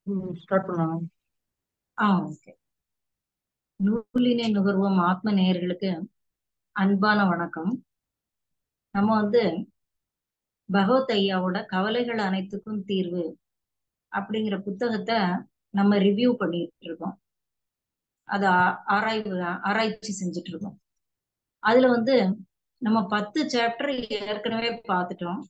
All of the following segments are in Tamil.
ஸ்டார்ட் பண்ணலாம் ஆ ஓகே நூலினை நுகர்வோம் ஆத்ம நேயர்களுக்கு அன்பான வணக்கம் நம்ம வந்து பகவத் ஐயாவோட கவலைகள் அனைத்துக்கும் தீர்வு அப்படிங்கிற புத்தகத்தை நம்ம ரிவ்யூ பண்ணிட்டு இருக்கோம் அதை ஆ- ஆராய்வு ஆராய்ச்சி செஞ்சுட்டு இருக்கோம் அதுல வந்து நம்ம பத்து சாப்டர் ஏற்கனவே பார்த்துட்டோம்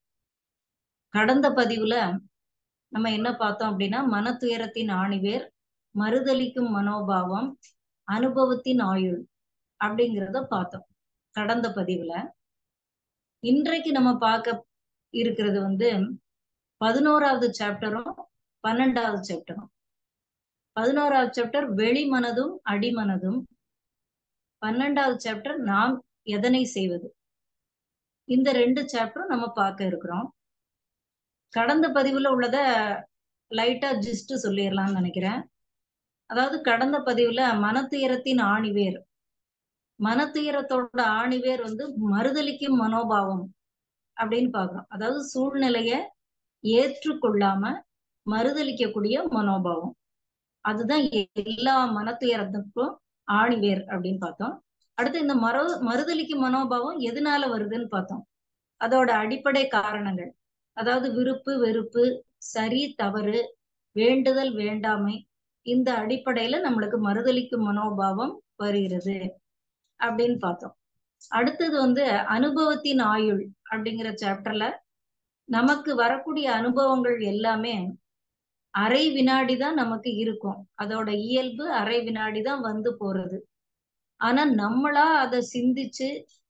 கடந்த பதிவுல நம்ம என்ன பார்த்தோம் அப்படின்னா மன துயரத்தின் ஆணிவேர் மறுதலிக்கும் மனோபாவம் அனுபவத்தின் ஆயுள் அப்படிங்கிறத பார்த்தோம் கடந்த பதிவுல இன்றைக்கு நம்ம பார்க்க இருக்கிறது வந்து பதினோராவது சாப்டரும் பன்னெண்டாவது சாப்டரும் பதினோராவது சாப்டர் வெளிமனதும் அடிமனதும் பன்னெண்டாவது சாப்டர் நாம் எதனை செய்வது இந்த ரெண்டு சாப்டரும் நம்ம பார்க்க இருக்கிறோம் கடந்த பதிவுல உள்ளத லைட்டா ஜிஸ்ட் சொல்லிடலாம்னு நினைக்கிறேன் அதாவது கடந்த பதிவுல மனத்துயரத்தின் ஆணிவேர் மனத்துயரத்தோட ஆணிவேர் வந்து மறுதலிக்கும் மனோபாவம் அப்படின்னு பார்க்கிறோம் அதாவது சூழ்நிலைய ஏற்றுக்கொள்ளாம மறுதலிக்கக்கூடிய மனோபாவம் அதுதான் எல்லா மனத்துயரத்துக்கும் ஆணிவேர் அப்படின்னு பார்த்தோம் அடுத்து இந்த மறு மறுதலிக்கும் மனோபாவம் எதனால வருதுன்னு பார்த்தோம் அதோட அடிப்படை காரணங்கள் அதாவது விருப்பு வெறுப்பு சரி தவறு வேண்டுதல் வேண்டாமை இந்த அடிப்படையில நம்மளுக்கு மறுதலிக்கும் மனோபாவம் வருகிறது அப்படின்னு பார்த்தோம் அடுத்தது வந்து அனுபவத்தின் ஆயுள் அப்படிங்கிற சாப்டர்ல நமக்கு வரக்கூடிய அனுபவங்கள் எல்லாமே அரை வினாடி தான் நமக்கு இருக்கும் அதோட இயல்பு அரை வினாடி தான் வந்து போறது ஆனா நம்மளா அதை சிந்திச்சு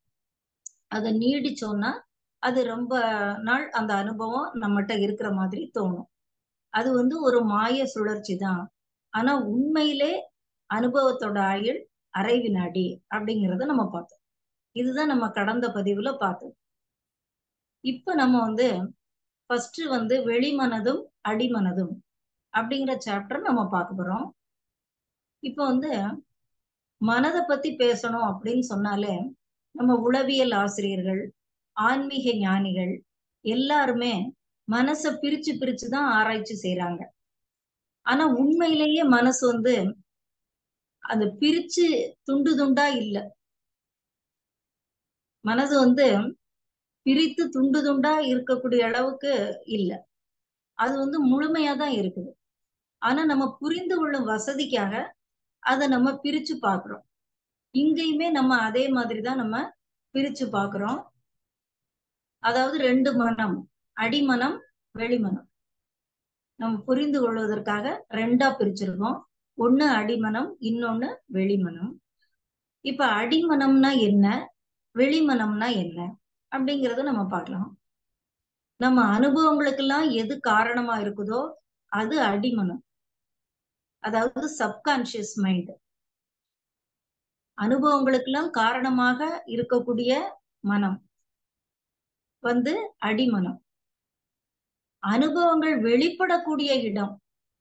அதை நீடிச்சோம்னா அது ரொம்ப நாள் அந்த அனுபவம் நம்மகிட்ட இருக்கிற மாதிரி தோணும் அது வந்து ஒரு மாய சுழற்சி தான் ஆனா உண்மையிலே அனுபவத்தோட ஆயுள் அரை வினாடி அப்படிங்கிறத நம்ம பார்த்தோம் இதுதான் நம்ம கடந்த பதிவுல பார்த்தோம் இப்ப நம்ம வந்து ஃபர்ஸ்ட் வந்து வெளிமனதும் அடிமனதும் அப்படிங்கிற சாப்டர் நம்ம பார்க்க போறோம் இப்போ வந்து மனதை பத்தி பேசணும் அப்படின்னு சொன்னாலே நம்ம உளவியல் ஆசிரியர்கள் ஆன்மீக ஞானிகள் எல்லாருமே மனசை பிரிச்சு பிரிச்சு தான் ஆராய்ச்சி செய்யறாங்க ஆனா உண்மையிலேயே மனசு வந்து அது பிரிச்சு துண்டு துண்டா இல்ல மனது வந்து பிரித்து துண்டு துண்டா இருக்கக்கூடிய அளவுக்கு இல்ல அது வந்து முழுமையா தான் இருக்குது ஆனா நம்ம புரிந்து கொள்ளும் வசதிக்காக அதை நம்ம பிரிச்சு பாக்குறோம் இங்கேயுமே நம்ம அதே மாதிரிதான் நம்ம பிரிச்சு பாக்குறோம் அதாவது ரெண்டு மனம் அடிமனம் வெளிமனம் நம்ம புரிந்து கொள்வதற்காக ரெண்டா பிரிச்சிருக்கோம் ஒண்ணு அடிமனம் இன்னொன்னு வெளிமனம் இப்ப அடிமனம்னா என்ன வெளிமனம்னா என்ன அப்படிங்கறத நம்ம பார்க்கலாம் நம்ம அனுபவங்களுக்கெல்லாம் எது காரணமா இருக்குதோ அது அடிமனம் அதாவது சப்கான்சியஸ் மைண்ட் அனுபவங்களுக்கெல்லாம் காரணமாக இருக்கக்கூடிய மனம் வந்து அடிமனம் அனுபவங்கள் வெளிப்படக்கூடிய இடம்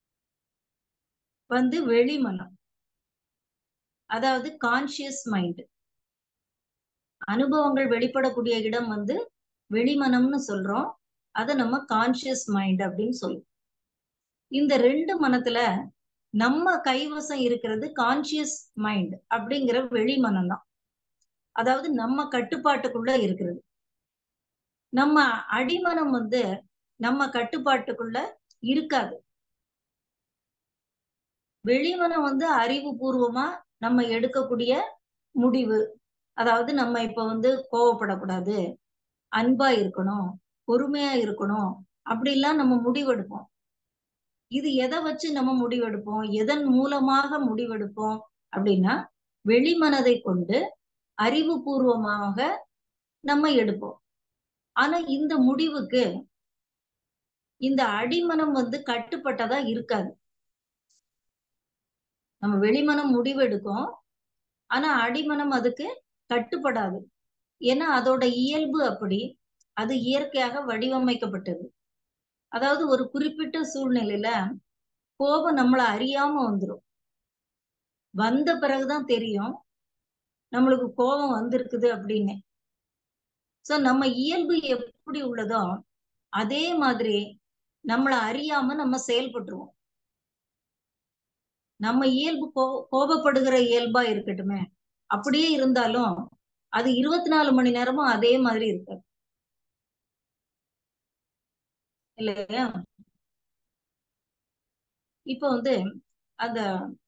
வந்து வெளிமனம் அதாவது கான்சியஸ் மைண்ட் அனுபவங்கள் வெளிப்படக்கூடிய இடம் வந்து வெளிமனம்னு சொல்றோம் அதை நம்ம கான்சியஸ் மைண்ட் அப்படின்னு சொல்லுவோம் இந்த ரெண்டு மனத்துல நம்ம கைவசம் இருக்கிறது கான்சியஸ் மைண்ட் அப்படிங்கிற வெளிமனம் தான் அதாவது நம்ம கட்டுப்பாட்டுக்குள்ள இருக்கிறது நம்ம அடிமனம் வந்து நம்ம கட்டுப்பாட்டுக்குள்ள இருக்காது வெளிமனம் வந்து அறிவுபூர்வமா நம்ம எடுக்கக்கூடிய முடிவு அதாவது நம்ம இப்ப வந்து கோவப்படக்கூடாது அன்பா இருக்கணும் பொறுமையா இருக்கணும் அப்படிலாம் நம்ம முடிவெடுப்போம் இது எதை வச்சு நம்ம முடிவெடுப்போம் எதன் மூலமாக முடிவெடுப்போம் அப்படின்னா வெளிமனதை கொண்டு அறிவுபூர்வமாக நம்ம எடுப்போம் ஆனா இந்த முடிவுக்கு இந்த அடிமனம் வந்து கட்டுப்பட்டதா இருக்காது நம்ம வெளிமனம் முடிவெடுக்கும் ஆனா அடிமனம் அதுக்கு கட்டுப்படாது ஏன்னா அதோட இயல்பு அப்படி அது இயற்கையாக வடிவமைக்கப்பட்டது அதாவது ஒரு குறிப்பிட்ட சூழ்நிலையில கோபம் நம்மள அறியாம வந்துரும் வந்த பிறகுதான் தெரியும் நம்மளுக்கு கோபம் வந்திருக்குது அப்படின்னு சோ நம்ம இயல்பு எப்படி உள்ளதோ அதே மாதிரி நம்மள அறியாம நம்ம செயல்பட்டுருவோம் நம்ம இயல்பு கோ கோபப்படுகிற இயல்பா இருக்கட்டுமே அப்படியே இருந்தாலும் அது இருபத்தி நாலு மணி நேரமும் அதே மாதிரி இருக்காது இல்லையா இப்ப வந்து அந்த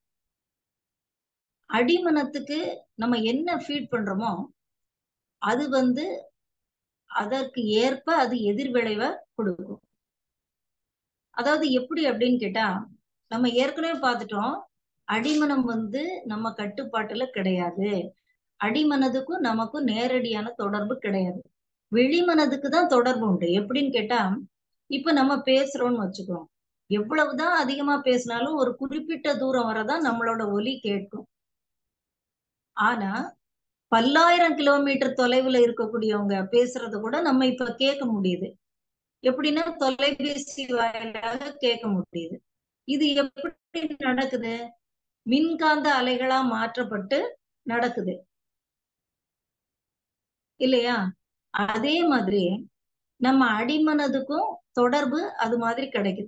அடிமனத்துக்கு நம்ம என்ன ஃபீட் பண்றோமோ அது வந்து அதற்கு ஏற்ப அது எதிர்விளைவை கொடுக்கும் அதாவது எப்படி அப்படின்னு கேட்டா நம்ம ஏற்கனவே பார்த்துட்டோம் அடிமனம் வந்து நம்ம கட்டுப்பாட்டுல கிடையாது அடிமனதுக்கும் நமக்கும் நேரடியான தொடர்பு கிடையாது வெளிமனதுக்கு தான் தொடர்பு உண்டு எப்படின்னு கேட்டா இப்ப நம்ம பேசுறோம்னு வச்சுக்கோம் எவ்வளவுதான் அதிகமா பேசினாலும் ஒரு குறிப்பிட்ட தூரம் வரதான் நம்மளோட ஒலி கேட்கும் ஆனா பல்லாயிரம் கிலோமீட்டர் தொலைவுல இருக்கக்கூடியவங்க பேசுறத கூட நம்ம இப்ப கேட்க முடியுது எப்படின்னா தொலைபேசி வாயிலாக கேட்க முடியுது இது எப்படி நடக்குது மின்காந்த அலைகளா மாற்றப்பட்டு நடக்குது இல்லையா அதே மாதிரி நம்ம அடிமனதுக்கும் தொடர்பு அது மாதிரி கிடைக்குது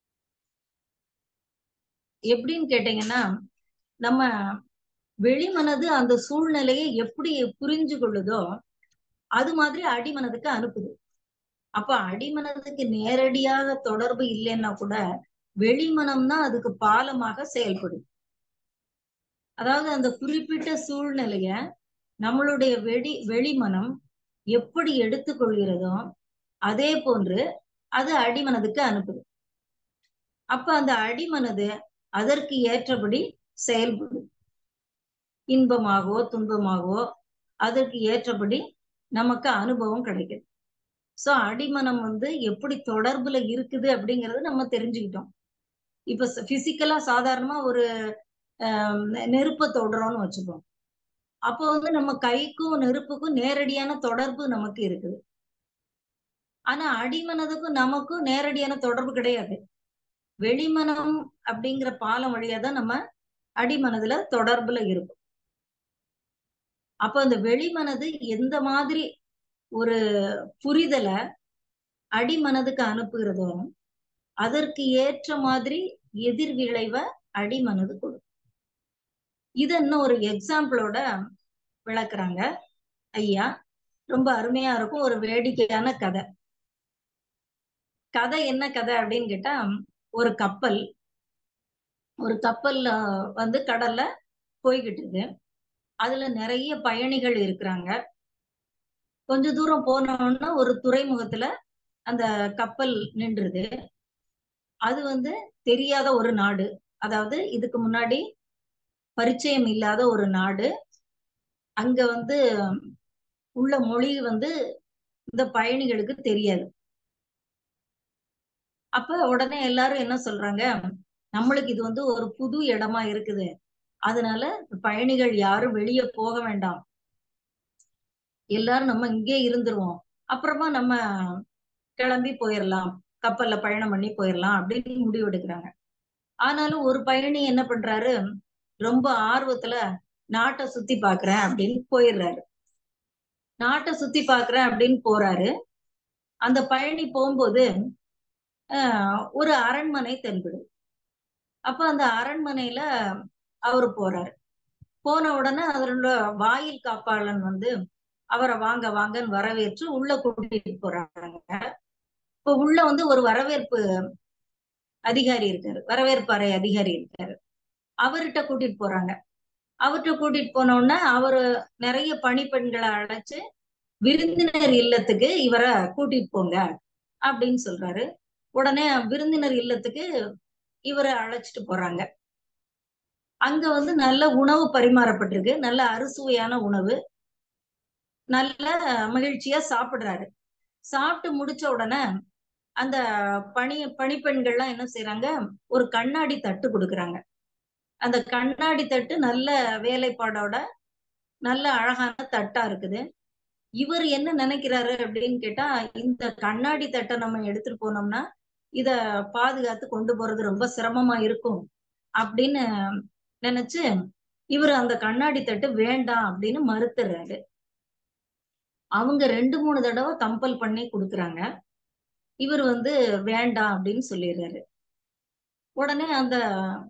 எப்படின்னு கேட்டீங்கன்னா நம்ம வெளிமனது அந்த சூழ்நிலையை எப்படி புரிஞ்சு கொள்ளுதோ அது மாதிரி அடிமனதுக்கு அனுப்புது அப்ப அடிமனதுக்கு நேரடியாக தொடர்பு இல்லைன்னா கூட வெளிமனம் தான் அதுக்கு பாலமாக செயல்படும் அதாவது அந்த குறிப்பிட்ட சூழ்நிலைய நம்மளுடைய வெளி வெளிமனம் எப்படி எடுத்துக்கொள்கிறதோ அதே போன்று அது அடிமனதுக்கு அனுப்புது அப்ப அந்த அடிமனது அதற்கு ஏற்றபடி செயல்படும் இன்பமாகவோ துன்பமாகவோ அதற்கு ஏற்றபடி நமக்கு அனுபவம் கிடைக்குது சோ அடிமனம் வந்து எப்படி தொடர்புல இருக்குது அப்படிங்கறத நம்ம தெரிஞ்சுக்கிட்டோம் இப்ப பிசிக்கலா சாதாரணமா ஒரு நெருப்பை தொடுறோம்னு வச்சுப்போம் அப்போ வந்து நம்ம கைக்கும் நெருப்புக்கும் நேரடியான தொடர்பு நமக்கு இருக்குது ஆனா அடிமனதுக்கும் நமக்கும் நேரடியான தொடர்பு கிடையாது வெளிமனம் அப்படிங்கிற பாலம் வழியா தான் நம்ம அடிமனதுல தொடர்புல இருக்கும் அப்ப அந்த வெளிமனது எந்த மாதிரி ஒரு புரிதலை அடிமனதுக்கு அனுப்புகிறதோ அதற்கு ஏற்ற மாதிரி எதிர் விளைவை அடிமனது கொடுக்கும் இது இன்னும் ஒரு எக்ஸாம்பிளோட விளக்குறாங்க ஐயா ரொம்ப அருமையா இருக்கும் ஒரு வேடிக்கையான கதை கதை என்ன கதை அப்படின்னு கேட்டா ஒரு கப்பல் ஒரு கப்பல்ல வந்து கடல்ல போய்கிட்டு இருக்கு அதுல நிறைய பயணிகள் இருக்கிறாங்க கொஞ்ச தூரம் போனோம்னா ஒரு துறைமுகத்துல அந்த கப்பல் நின்றுது அது வந்து தெரியாத ஒரு நாடு அதாவது இதுக்கு முன்னாடி பரிச்சயம் இல்லாத ஒரு நாடு அங்க வந்து உள்ள மொழி வந்து இந்த பயணிகளுக்கு தெரியாது அப்ப உடனே எல்லாரும் என்ன சொல்றாங்க நம்மளுக்கு இது வந்து ஒரு புது இடமா இருக்குது அதனால பயணிகள் யாரும் வெளியே போக வேண்டாம் எல்லாரும் நம்ம இங்கே இருந்துருவோம் அப்புறமா நம்ம கிளம்பி போயிடலாம் கப்பல்ல பயணம் பண்ணி போயிடலாம் அப்படின்னு முடிவு எடுக்கிறாங்க ஆனாலும் ஒரு பயணி என்ன பண்றாரு ரொம்ப ஆர்வத்துல நாட்டை சுத்தி பாக்குறேன் அப்படின்னு போயிடுறாரு நாட்டை சுத்தி பாக்குறேன் அப்படின்னு போறாரு அந்த பயணி போகும்போது ஆஹ் ஒரு அரண்மனை தென்படும் அப்ப அந்த அரண்மனையில அவரு போறாரு போன உடனே அதோட வாயில் காப்பாளன் வந்து அவரை வாங்க வாங்கன்னு வரவேற்று உள்ள கூட்டிட்டு போறாங்க இப்ப உள்ள வந்து ஒரு வரவேற்பு அதிகாரி இருக்காரு வரவேற்பு அறை அதிகாரி இருக்காரு அவர்கிட்ட கூட்டிட்டு போறாங்க அவர்கிட்ட கூட்டிட்டு போன உடனே அவரு நிறைய பணிப்பெண்களை அழைச்சு விருந்தினர் இல்லத்துக்கு இவரை கூட்டிட்டு போங்க அப்படின்னு சொல்றாரு உடனே விருந்தினர் இல்லத்துக்கு இவரை அழைச்சிட்டு போறாங்க அங்க வந்து நல்ல உணவு பரிமாறப்பட்டிருக்கு நல்ல அறுசுவையான உணவு நல்ல மகிழ்ச்சியா சாப்பிடுறாரு சாப்பிட்டு முடிச்ச உடனே அந்த பணி பணிப்பெண்கள்லாம் என்ன செய்யறாங்க ஒரு கண்ணாடி தட்டு கொடுக்குறாங்க அந்த கண்ணாடி தட்டு நல்ல வேலைப்பாடோட நல்ல அழகான தட்டா இருக்குது இவர் என்ன நினைக்கிறாரு அப்படின்னு கேட்டா இந்த கண்ணாடி தட்டை நம்ம எடுத்துட்டு போனோம்னா இத பாதுகாத்து கொண்டு போறது ரொம்ப சிரமமா இருக்கும் அப்படின்னு நினைச்சு இவர் அந்த கண்ணாடி தட்டு வேண்டாம் அப்படின்னு மறுத்துறாரு அவங்க ரெண்டு மூணு தடவை கம்பல் பண்ணி கொடுக்குறாங்க இவர் வந்து வேண்டாம் அப்படின்னு சொல்லிடுறாரு உடனே அந்த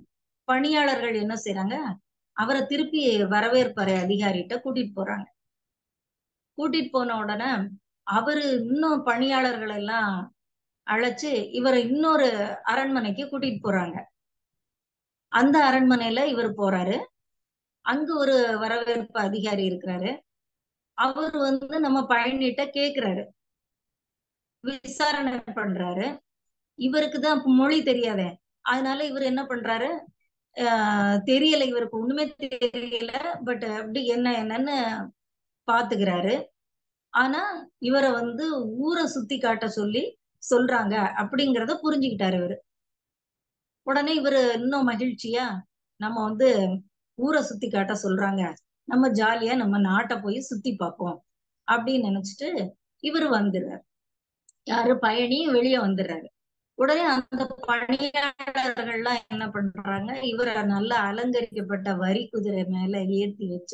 பணியாளர்கள் என்ன செய்யறாங்க அவரை திருப்பி வரவேற்பறை அதிகாரிகிட்ட கூட்டிட்டு போறாங்க கூட்டிட்டு போன உடனே அவரு இன்னும் பணியாளர்கள் எல்லாம் அழைச்சு இவரை இன்னொரு அரண்மனைக்கு கூட்டிட்டு போறாங்க அந்த அரண்மனையில இவர் போறாரு அங்க ஒரு வரவேற்பு அதிகாரி இருக்கிறாரு அவர் வந்து நம்ம பழனிட்ட கேக்குறாரு விசாரணை பண்றாரு இவருக்கு தான் மொழி தெரியாதே அதனால இவர் என்ன பண்றாரு ஆஹ் தெரியல இவருக்கு ஒண்ணுமே தெரியல பட் அப்படி என்ன என்னன்னு பாத்துக்கிறாரு ஆனா இவரை வந்து ஊரை சுத்தி காட்ட சொல்லி சொல்றாங்க அப்படிங்கறத புரிஞ்சுக்கிட்டாரு இவரு உடனே இவரு இன்னும் மகிழ்ச்சியா நம்ம வந்து ஊரை சுத்தி காட்ட சொல்றாங்க நம்ம ஜாலியா நம்ம நாட்டை போய் சுத்தி பார்ப்போம் அப்படின்னு நினைச்சிட்டு இவரு வந்துடுறாரு யாரு பயணி வெளியே வந்துடுறாரு உடனே அந்த பணியாளர்கள்லாம் என்ன பண்றாங்க இவரை நல்லா அலங்கரிக்கப்பட்ட வரி குதிரை மேல ஏத்தி வச்சு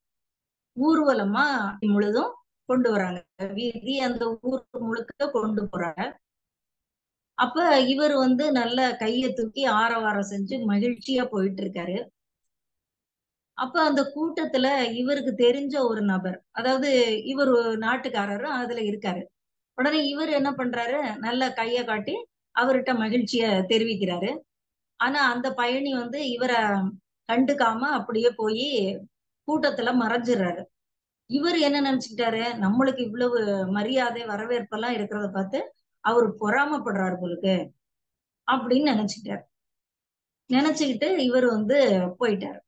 ஊர்வலமா முழுதும் கொண்டு வராங்க வீதி அந்த ஊர் முழுக்க கொண்டு போறாங்க அப்ப இவர் வந்து நல்ல கைய தூக்கி ஆரவாரம் செஞ்சு மகிழ்ச்சியா போயிட்டு இருக்காரு அப்ப அந்த கூட்டத்துல இவருக்கு தெரிஞ்ச ஒரு நபர் அதாவது இவர் நாட்டுக்காரரும் அதுல இருக்காரு உடனே இவர் என்ன பண்றாரு நல்ல கைய காட்டி அவர்கிட்ட மகிழ்ச்சிய தெரிவிக்கிறாரு ஆனா அந்த பயணி வந்து இவரை கண்டுக்காம அப்படியே போய் கூட்டத்துல மறைஞ்சிடுறாரு இவர் என்ன நினைச்சுக்கிட்டாரு நம்மளுக்கு இவ்வளவு மரியாதை வரவேற்பெல்லாம் இருக்கிறத பார்த்து அவர் பொறாமப்படுறாரு போலுக்கு அப்படின்னு நினைச்சுக்கிட்டாரு நினைச்சுக்கிட்டு இவர் வந்து போயிட்டாரு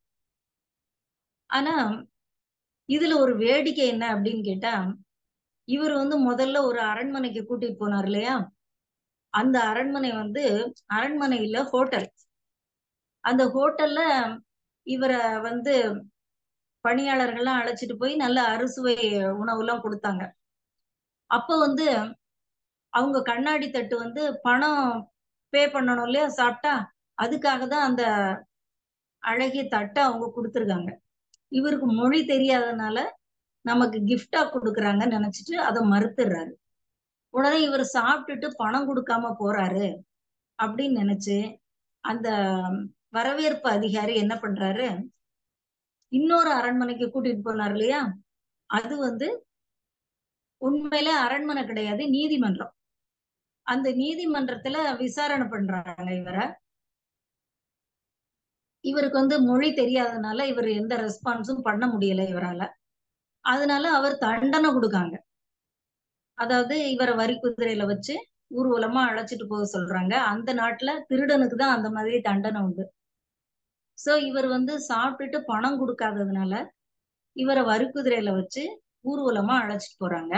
ஆனா இதுல ஒரு வேடிக்கை என்ன அப்படின்னு கேட்டா இவர் வந்து முதல்ல ஒரு அரண்மனைக்கு கூட்டிட்டு போனார் இல்லையா அந்த அரண்மனை வந்து அரண்மனை இல்ல ஹோட்டல் அந்த ஹோட்டல்ல இவரை வந்து பணியாளர்கள்லாம் அழைச்சிட்டு போய் நல்ல அறுசுவை உணவுலாம் கொடுத்தாங்க அப்ப வந்து அவங்க கண்ணாடி தட்டு வந்து பணம் பே பண்ணணும் இல்லையா சாப்பிட்டா அதுக்காக தான் அந்த அழகிய தட்டை அவங்க கொடுத்துருக்காங்க இவருக்கு மொழி தெரியாதனால நமக்கு கிஃப்டா கொடுக்குறாங்கன்னு நினைச்சிட்டு அதை மறுத்துடுறாரு உடனே இவர் சாப்பிட்டுட்டு பணம் கொடுக்காம போறாரு அப்படின்னு நினைச்சு அந்த வரவேற்பு அதிகாரி என்ன பண்றாரு இன்னொரு அரண்மனைக்கு கூட்டிட்டு போனார் இல்லையா அது வந்து உண்மையில அரண்மனை கிடையாது நீதிமன்றம் அந்த நீதிமன்றத்துல விசாரணை பண்றாங்க இவரை இவருக்கு வந்து மொழி தெரியாதனால இவர் எந்த ரெஸ்பான்ஸும் பண்ண முடியல இவரால அதனால அவர் தண்டனை கொடுக்காங்க அதாவது இவரை வரி குதிரையில வச்சு ஊர்வலமா அழைச்சிட்டு போக சொல்றாங்க அந்த நாட்டுல திருடனுக்கு தான் அந்த மாதிரி தண்டனை உண்டு சோ இவர் வந்து சாப்பிட்டுட்டு பணம் கொடுக்காததுனால இவரை வரி குதிரையில வச்சு ஊர்வலமா அழைச்சிட்டு போறாங்க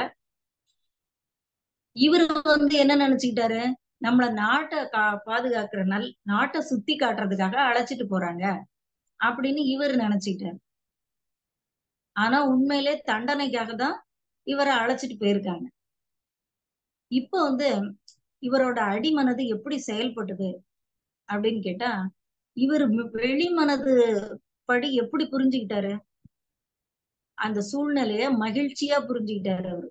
இவரு வந்து என்ன நினைச்சுக்கிட்டாரு நம்மள நாட்டை கா பாதுகாக்கிற நல் நாட்டை சுத்தி காட்டுறதுக்காக அழைச்சிட்டு போறாங்க அப்படின்னு இவர் நினைச்சுக்கிட்டாரு ஆனா உண்மையிலே தண்டனைக்காக தான் இவரை அழைச்சிட்டு போயிருக்காங்க இப்ப வந்து இவரோட அடிமனது எப்படி செயல்பட்டது அப்படின்னு கேட்டா இவர் வெளிமனது படி எப்படி புரிஞ்சுக்கிட்டாரு அந்த சூழ்நிலைய மகிழ்ச்சியா புரிஞ்சுக்கிட்டாரு அவரு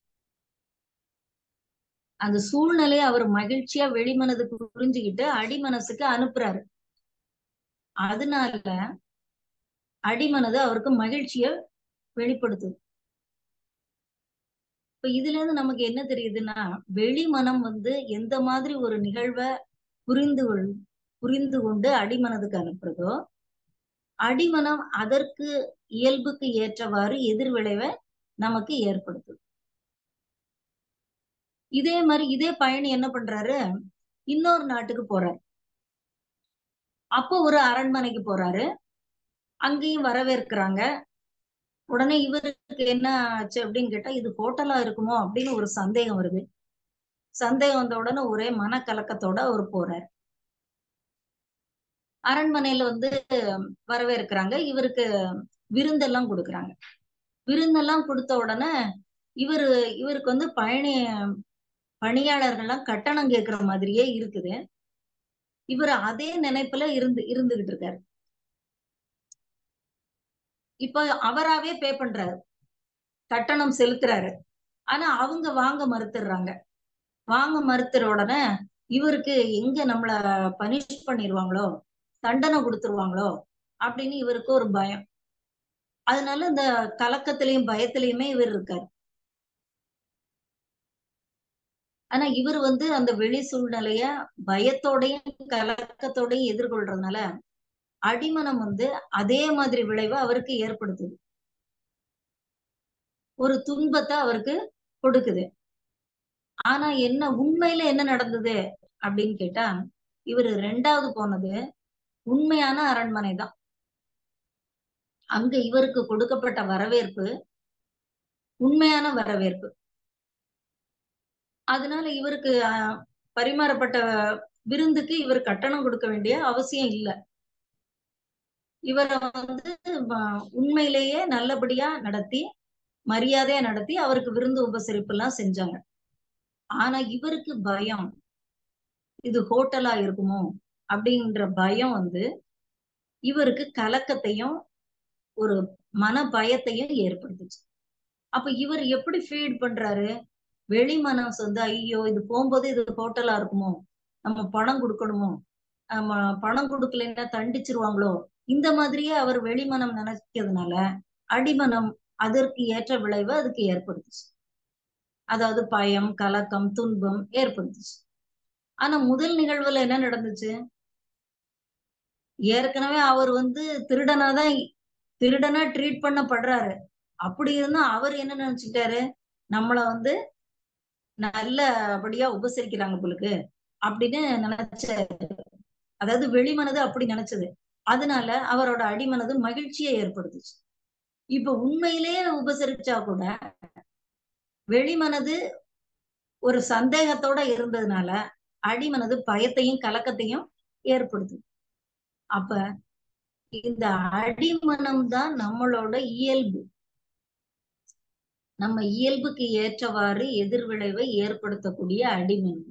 அந்த சூழ்நிலையை அவர் மகிழ்ச்சியா வெளிமனதுக்கு புரிஞ்சுக்கிட்டு அடிமனசுக்கு அனுப்புறாரு அதனால அடிமனது அவருக்கு மகிழ்ச்சிய வெளிப்படுத்துது இப்ப இதுல இருந்து நமக்கு என்ன தெரியுதுன்னா வெளிமனம் வந்து எந்த மாதிரி ஒரு நிகழ்வை புரிந்து கொள் புரிந்து கொண்டு அடிமனதுக்கு அனுப்புறதோ அடிமனம் அதற்கு இயல்புக்கு ஏற்றவாறு எதிர்விளைவை நமக்கு ஏற்படுத்துது இதே மாதிரி இதே பயணி என்ன பண்றாரு இன்னொரு நாட்டுக்கு போறாரு அப்போ ஒரு அரண்மனைக்கு போறாரு அங்கேயும் வரவேற்கிறாங்க உடனே இவருக்கு என்ன ஆச்சு அப்படின்னு கேட்டா இது ஹோட்டலா இருக்குமோ அப்படின்னு ஒரு சந்தேகம் வருது சந்தேகம் வந்த உடனே ஒரே மனக்கலக்கத்தோட அவர் போறாரு அரண்மனையில வந்து வரவேற்கிறாங்க இவருக்கு விருந்தெல்லாம் கொடுக்குறாங்க விருந்தெல்லாம் கொடுத்த உடனே இவரு இவருக்கு வந்து பயணி பணியாளர்கள்லாம் கட்டணம் கேட்கிற மாதிரியே இருக்குது இவர் அதே நினைப்புல இருந்து இருந்துகிட்டு இருக்காரு இப்ப அவராவே பே பண்றாரு கட்டணம் செலுத்துறாரு ஆனா அவங்க வாங்க மறுத்துடுறாங்க வாங்க மறுத்துற உடனே இவருக்கு எங்க நம்மள பனிஷ் பண்ணிடுவாங்களோ தண்டனை கொடுத்துருவாங்களோ அப்படின்னு இவருக்கு ஒரு பயம் அதனால இந்த கலக்கத்திலையும் பயத்திலையுமே இவர் இருக்காரு ஆனா இவர் வந்து அந்த வெளி சூழ்நிலைய பயத்தோடையும் கலக்கத்தோடையும் எதிர்கொள்றதுனால அடிமனம் வந்து அதே மாதிரி விளைவை அவருக்கு ஏற்படுத்துது ஒரு துன்பத்தை அவருக்கு கொடுக்குது ஆனா என்ன உண்மையில என்ன நடந்தது அப்படின்னு கேட்டா இவர் ரெண்டாவது போனது உண்மையான அரண்மனை தான் அங்க இவருக்கு கொடுக்கப்பட்ட வரவேற்பு உண்மையான வரவேற்பு அதனால இவருக்கு பரிமாறப்பட்ட விருந்துக்கு இவர் கட்டணம் கொடுக்க வேண்டிய அவசியம் இல்லை இவரை வந்து உண்மையிலேயே நல்லபடியா நடத்தி மரியாதையா நடத்தி அவருக்கு விருந்து உபசரிப்பு எல்லாம் செஞ்சாங்க ஆனா இவருக்கு பயம் இது ஹோட்டலா இருக்குமோ அப்படின்ற பயம் வந்து இவருக்கு கலக்கத்தையும் ஒரு மன பயத்தையும் ஏற்படுத்துச்சு அப்ப இவர் எப்படி ஃபீட் பண்றாரு வெளி மனசு வந்து ஐயோ இது போகும்போது இது ஹோட்டலா இருக்குமோ நம்ம பணம் கொடுக்கணுமோ நம்ம பணம் கொடுக்கலைன்னா தண்டிச்சிருவாங்களோ இந்த மாதிரியே அவர் வெளிமனம் நினைக்கிறதுனால அடிமனம் அதற்கு ஏற்ற விளைவு அதுக்கு ஏற்படுத்துச்சு அதாவது பயம் கலக்கம் துன்பம் ஏற்படுத்துச்சு ஆனா முதல் நிகழ்வுல என்ன நடந்துச்சு ஏற்கனவே அவர் வந்து திருடனாதான் திருடனா ட்ரீட் பண்ணப்படுறாரு அப்படி இருந்தா அவர் என்ன நினைச்சுட்டாரு நம்மள வந்து நல்லபடியா உபசரிக்கிறாங்க போலுக்கு அப்படின்னு நினைச்ச அதாவது வெளிமனது அப்படி நினைச்சது அதனால அவரோட அடிமனது மகிழ்ச்சியை ஏற்படுத்துச்சு இப்ப உண்மையிலேயே உபசரிச்சா கூட வெளிமனது ஒரு சந்தேகத்தோட இருந்ததுனால அடிமனது பயத்தையும் கலக்கத்தையும் ஏற்படுத்தும் அப்ப இந்த அடிமனம் தான் நம்மளோட இயல்பு நம்ம இயல்புக்கு ஏற்றவாறு எதிர்விளைவை ஏற்படுத்தக்கூடிய அடிமனம்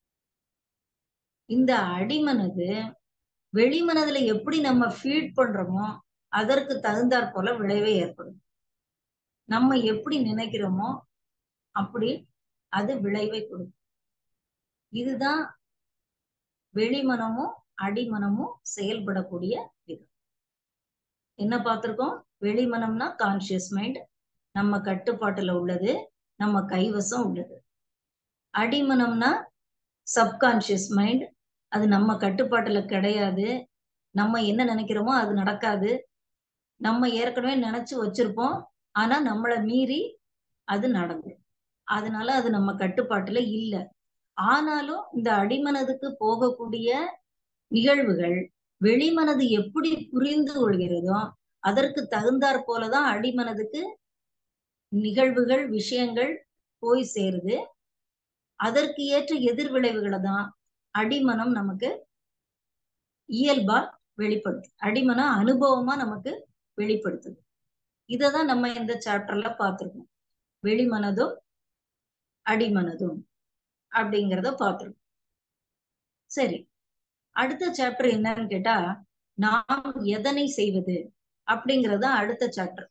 இந்த அடிமனது வெளிமனதுல எப்படி நம்ம ஃபீட் பண்றோமோ அதற்கு தகுந்தாற் போல விளைவை ஏற்படும் நம்ம எப்படி நினைக்கிறோமோ அப்படி அது விளைவை கொடுக்கும் இதுதான் வெளிமனமும் அடிமனமும் செயல்படக்கூடிய விதம் என்ன பார்த்திருக்கோம் வெளிமனம்னா கான்சியஸ் மைண்ட் நம்ம கட்டுப்பாட்டுல உள்ளது நம்ம கைவசம் உள்ளது அடிமனம்னா சப்கான்சியஸ் மைண்ட் அது நம்ம கட்டுப்பாட்டுல கிடையாது நம்ம என்ன நினைக்கிறோமோ அது நடக்காது நம்ம ஏற்கனவே நினைச்சு வச்சிருப்போம் ஆனா நம்மளை மீறி அது நடந்து அதனால அது நம்ம கட்டுப்பாட்டுல இல்ல ஆனாலும் இந்த அடிமனதுக்கு போகக்கூடிய நிகழ்வுகள் வெளிமனது எப்படி புரிந்து கொள்கிறதோ அதற்கு தகுந்தாற் போலதான் அடிமனதுக்கு நிகழ்வுகள் விஷயங்கள் போய் சேருது அதற்கு ஏற்ற எதிர்விளைவுகளை தான் அடிமனம் நமக்கு இயல்பா வெளிப்படுத்து அடிமனம் அனுபவமா நமக்கு வெளிப்படுத்துது இததான் நம்ம இந்த சாப்டர்ல பார்த்திருக்கோம் வெளிமனதும் அடிமனதும் அப்படிங்கிறத பார்த்திருக்கோம் சரி அடுத்த சாப்டர் என்னன்னு கேட்டா நாம் எதனை செய்வது அப்படிங்கறத அடுத்த சாப்டர்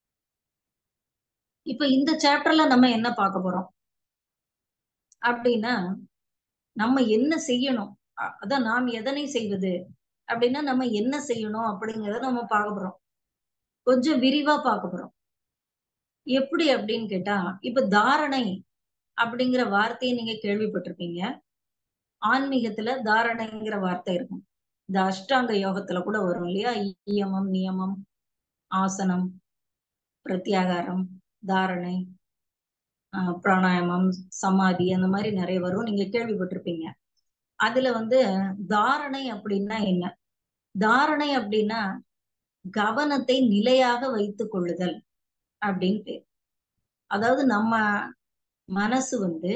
இப்ப இந்த சாப்டர்ல நம்ம என்ன பார்க்க போறோம் அப்படின்னா நம்ம என்ன செய்யணும் அதான் நாம் எதனை செய்வது அப்படின்னா நம்ம என்ன செய்யணும் அப்படிங்கிறத நம்ம பார்க்க போறோம் கொஞ்சம் விரிவா பார்க்க போறோம் எப்படி அப்படின்னு கேட்டா இப்ப தாரணை அப்படிங்கிற வார்த்தையை நீங்க கேள்விப்பட்டிருப்பீங்க ஆன்மீகத்துல தாரணைங்கிற வார்த்தை இருக்கும் இந்த அஷ்டாங்க யோகத்துல கூட வரும் இல்லையா இயமம் நியமம் ஆசனம் பிரத்யாகாரம் தாரணை பிராணாயாமம் சமாதி அந்த மாதிரி நிறைய வரும் நீங்க கேள்விப்பட்டிருப்பீங்க அதுல வந்து தாரணை அப்படின்னா என்ன தாரணை அப்படின்னா கவனத்தை நிலையாக வைத்துக் கொள்ளுதல் அப்படின்னு பேர் அதாவது நம்ம மனசு வந்து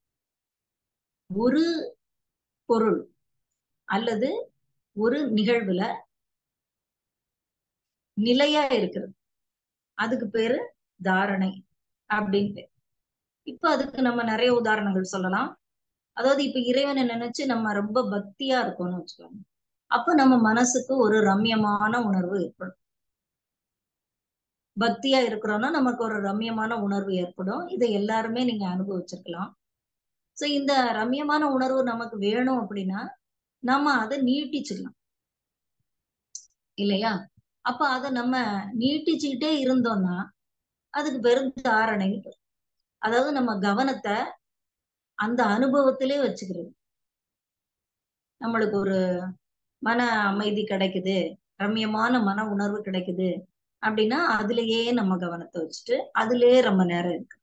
ஒரு பொருள் அல்லது ஒரு நிகழ்வுல நிலையா இருக்கிறது அதுக்கு பேரு தாரணை அப்படின்னு பேர் இப்ப அதுக்கு நம்ம நிறைய உதாரணங்கள் சொல்லலாம் அதாவது இப்ப இறைவனை நினைச்சு நம்ம ரொம்ப பக்தியா இருக்கோம்னு வச்சுக்கோங்க அப்ப நம்ம மனசுக்கு ஒரு ரம்யமான உணர்வு ஏற்படும் பக்தியா இருக்கிறோம்னா நமக்கு ஒரு ரம்யமான உணர்வு ஏற்படும் இதை எல்லாருமே நீங்க அனுபவிச்சிருக்கலாம் சோ இந்த ரம்யமான உணர்வு நமக்கு வேணும் அப்படின்னா நம்ம அதை நீட்டிச்சுக்கலாம் இல்லையா அப்ப அதை நம்ம நீட்டிச்சுக்கிட்டே இருந்தோம்னா அதுக்கு பெரும் தாரணை அதாவது நம்ம கவனத்தை அந்த அனுபவத்திலே வச்சுக்கிறது நம்மளுக்கு ஒரு மன அமைதி கிடைக்குது ரம்யமான மன உணர்வு கிடைக்குது அப்படின்னா அதுலயே நம்ம கவனத்தை வச்சுட்டு அதுலயே ரொம்ப நேரம் இருக்கு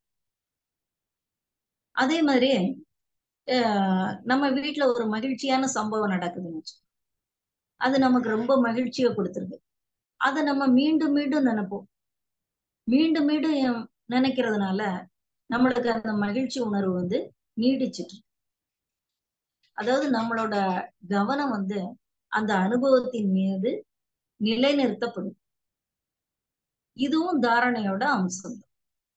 அதே மாதிரி அஹ் நம்ம வீட்டுல ஒரு மகிழ்ச்சியான சம்பவம் நடக்குதுன்னு வச்சு அது நமக்கு ரொம்ப மகிழ்ச்சியை கொடுத்துருது அதை நம்ம மீண்டும் மீண்டும் நினைப்போம் மீண்டும் மீண்டும் நினைக்கிறதுனால நம்மளுக்கு அந்த மகிழ்ச்சி உணர்வு வந்து நீடிச்சிட்டு அதாவது நம்மளோட கவனம் வந்து அந்த அனுபவத்தின் மீது நிலைநிறுத்தப்படும் இதுவும் தாரணையோட அம்சம் தான்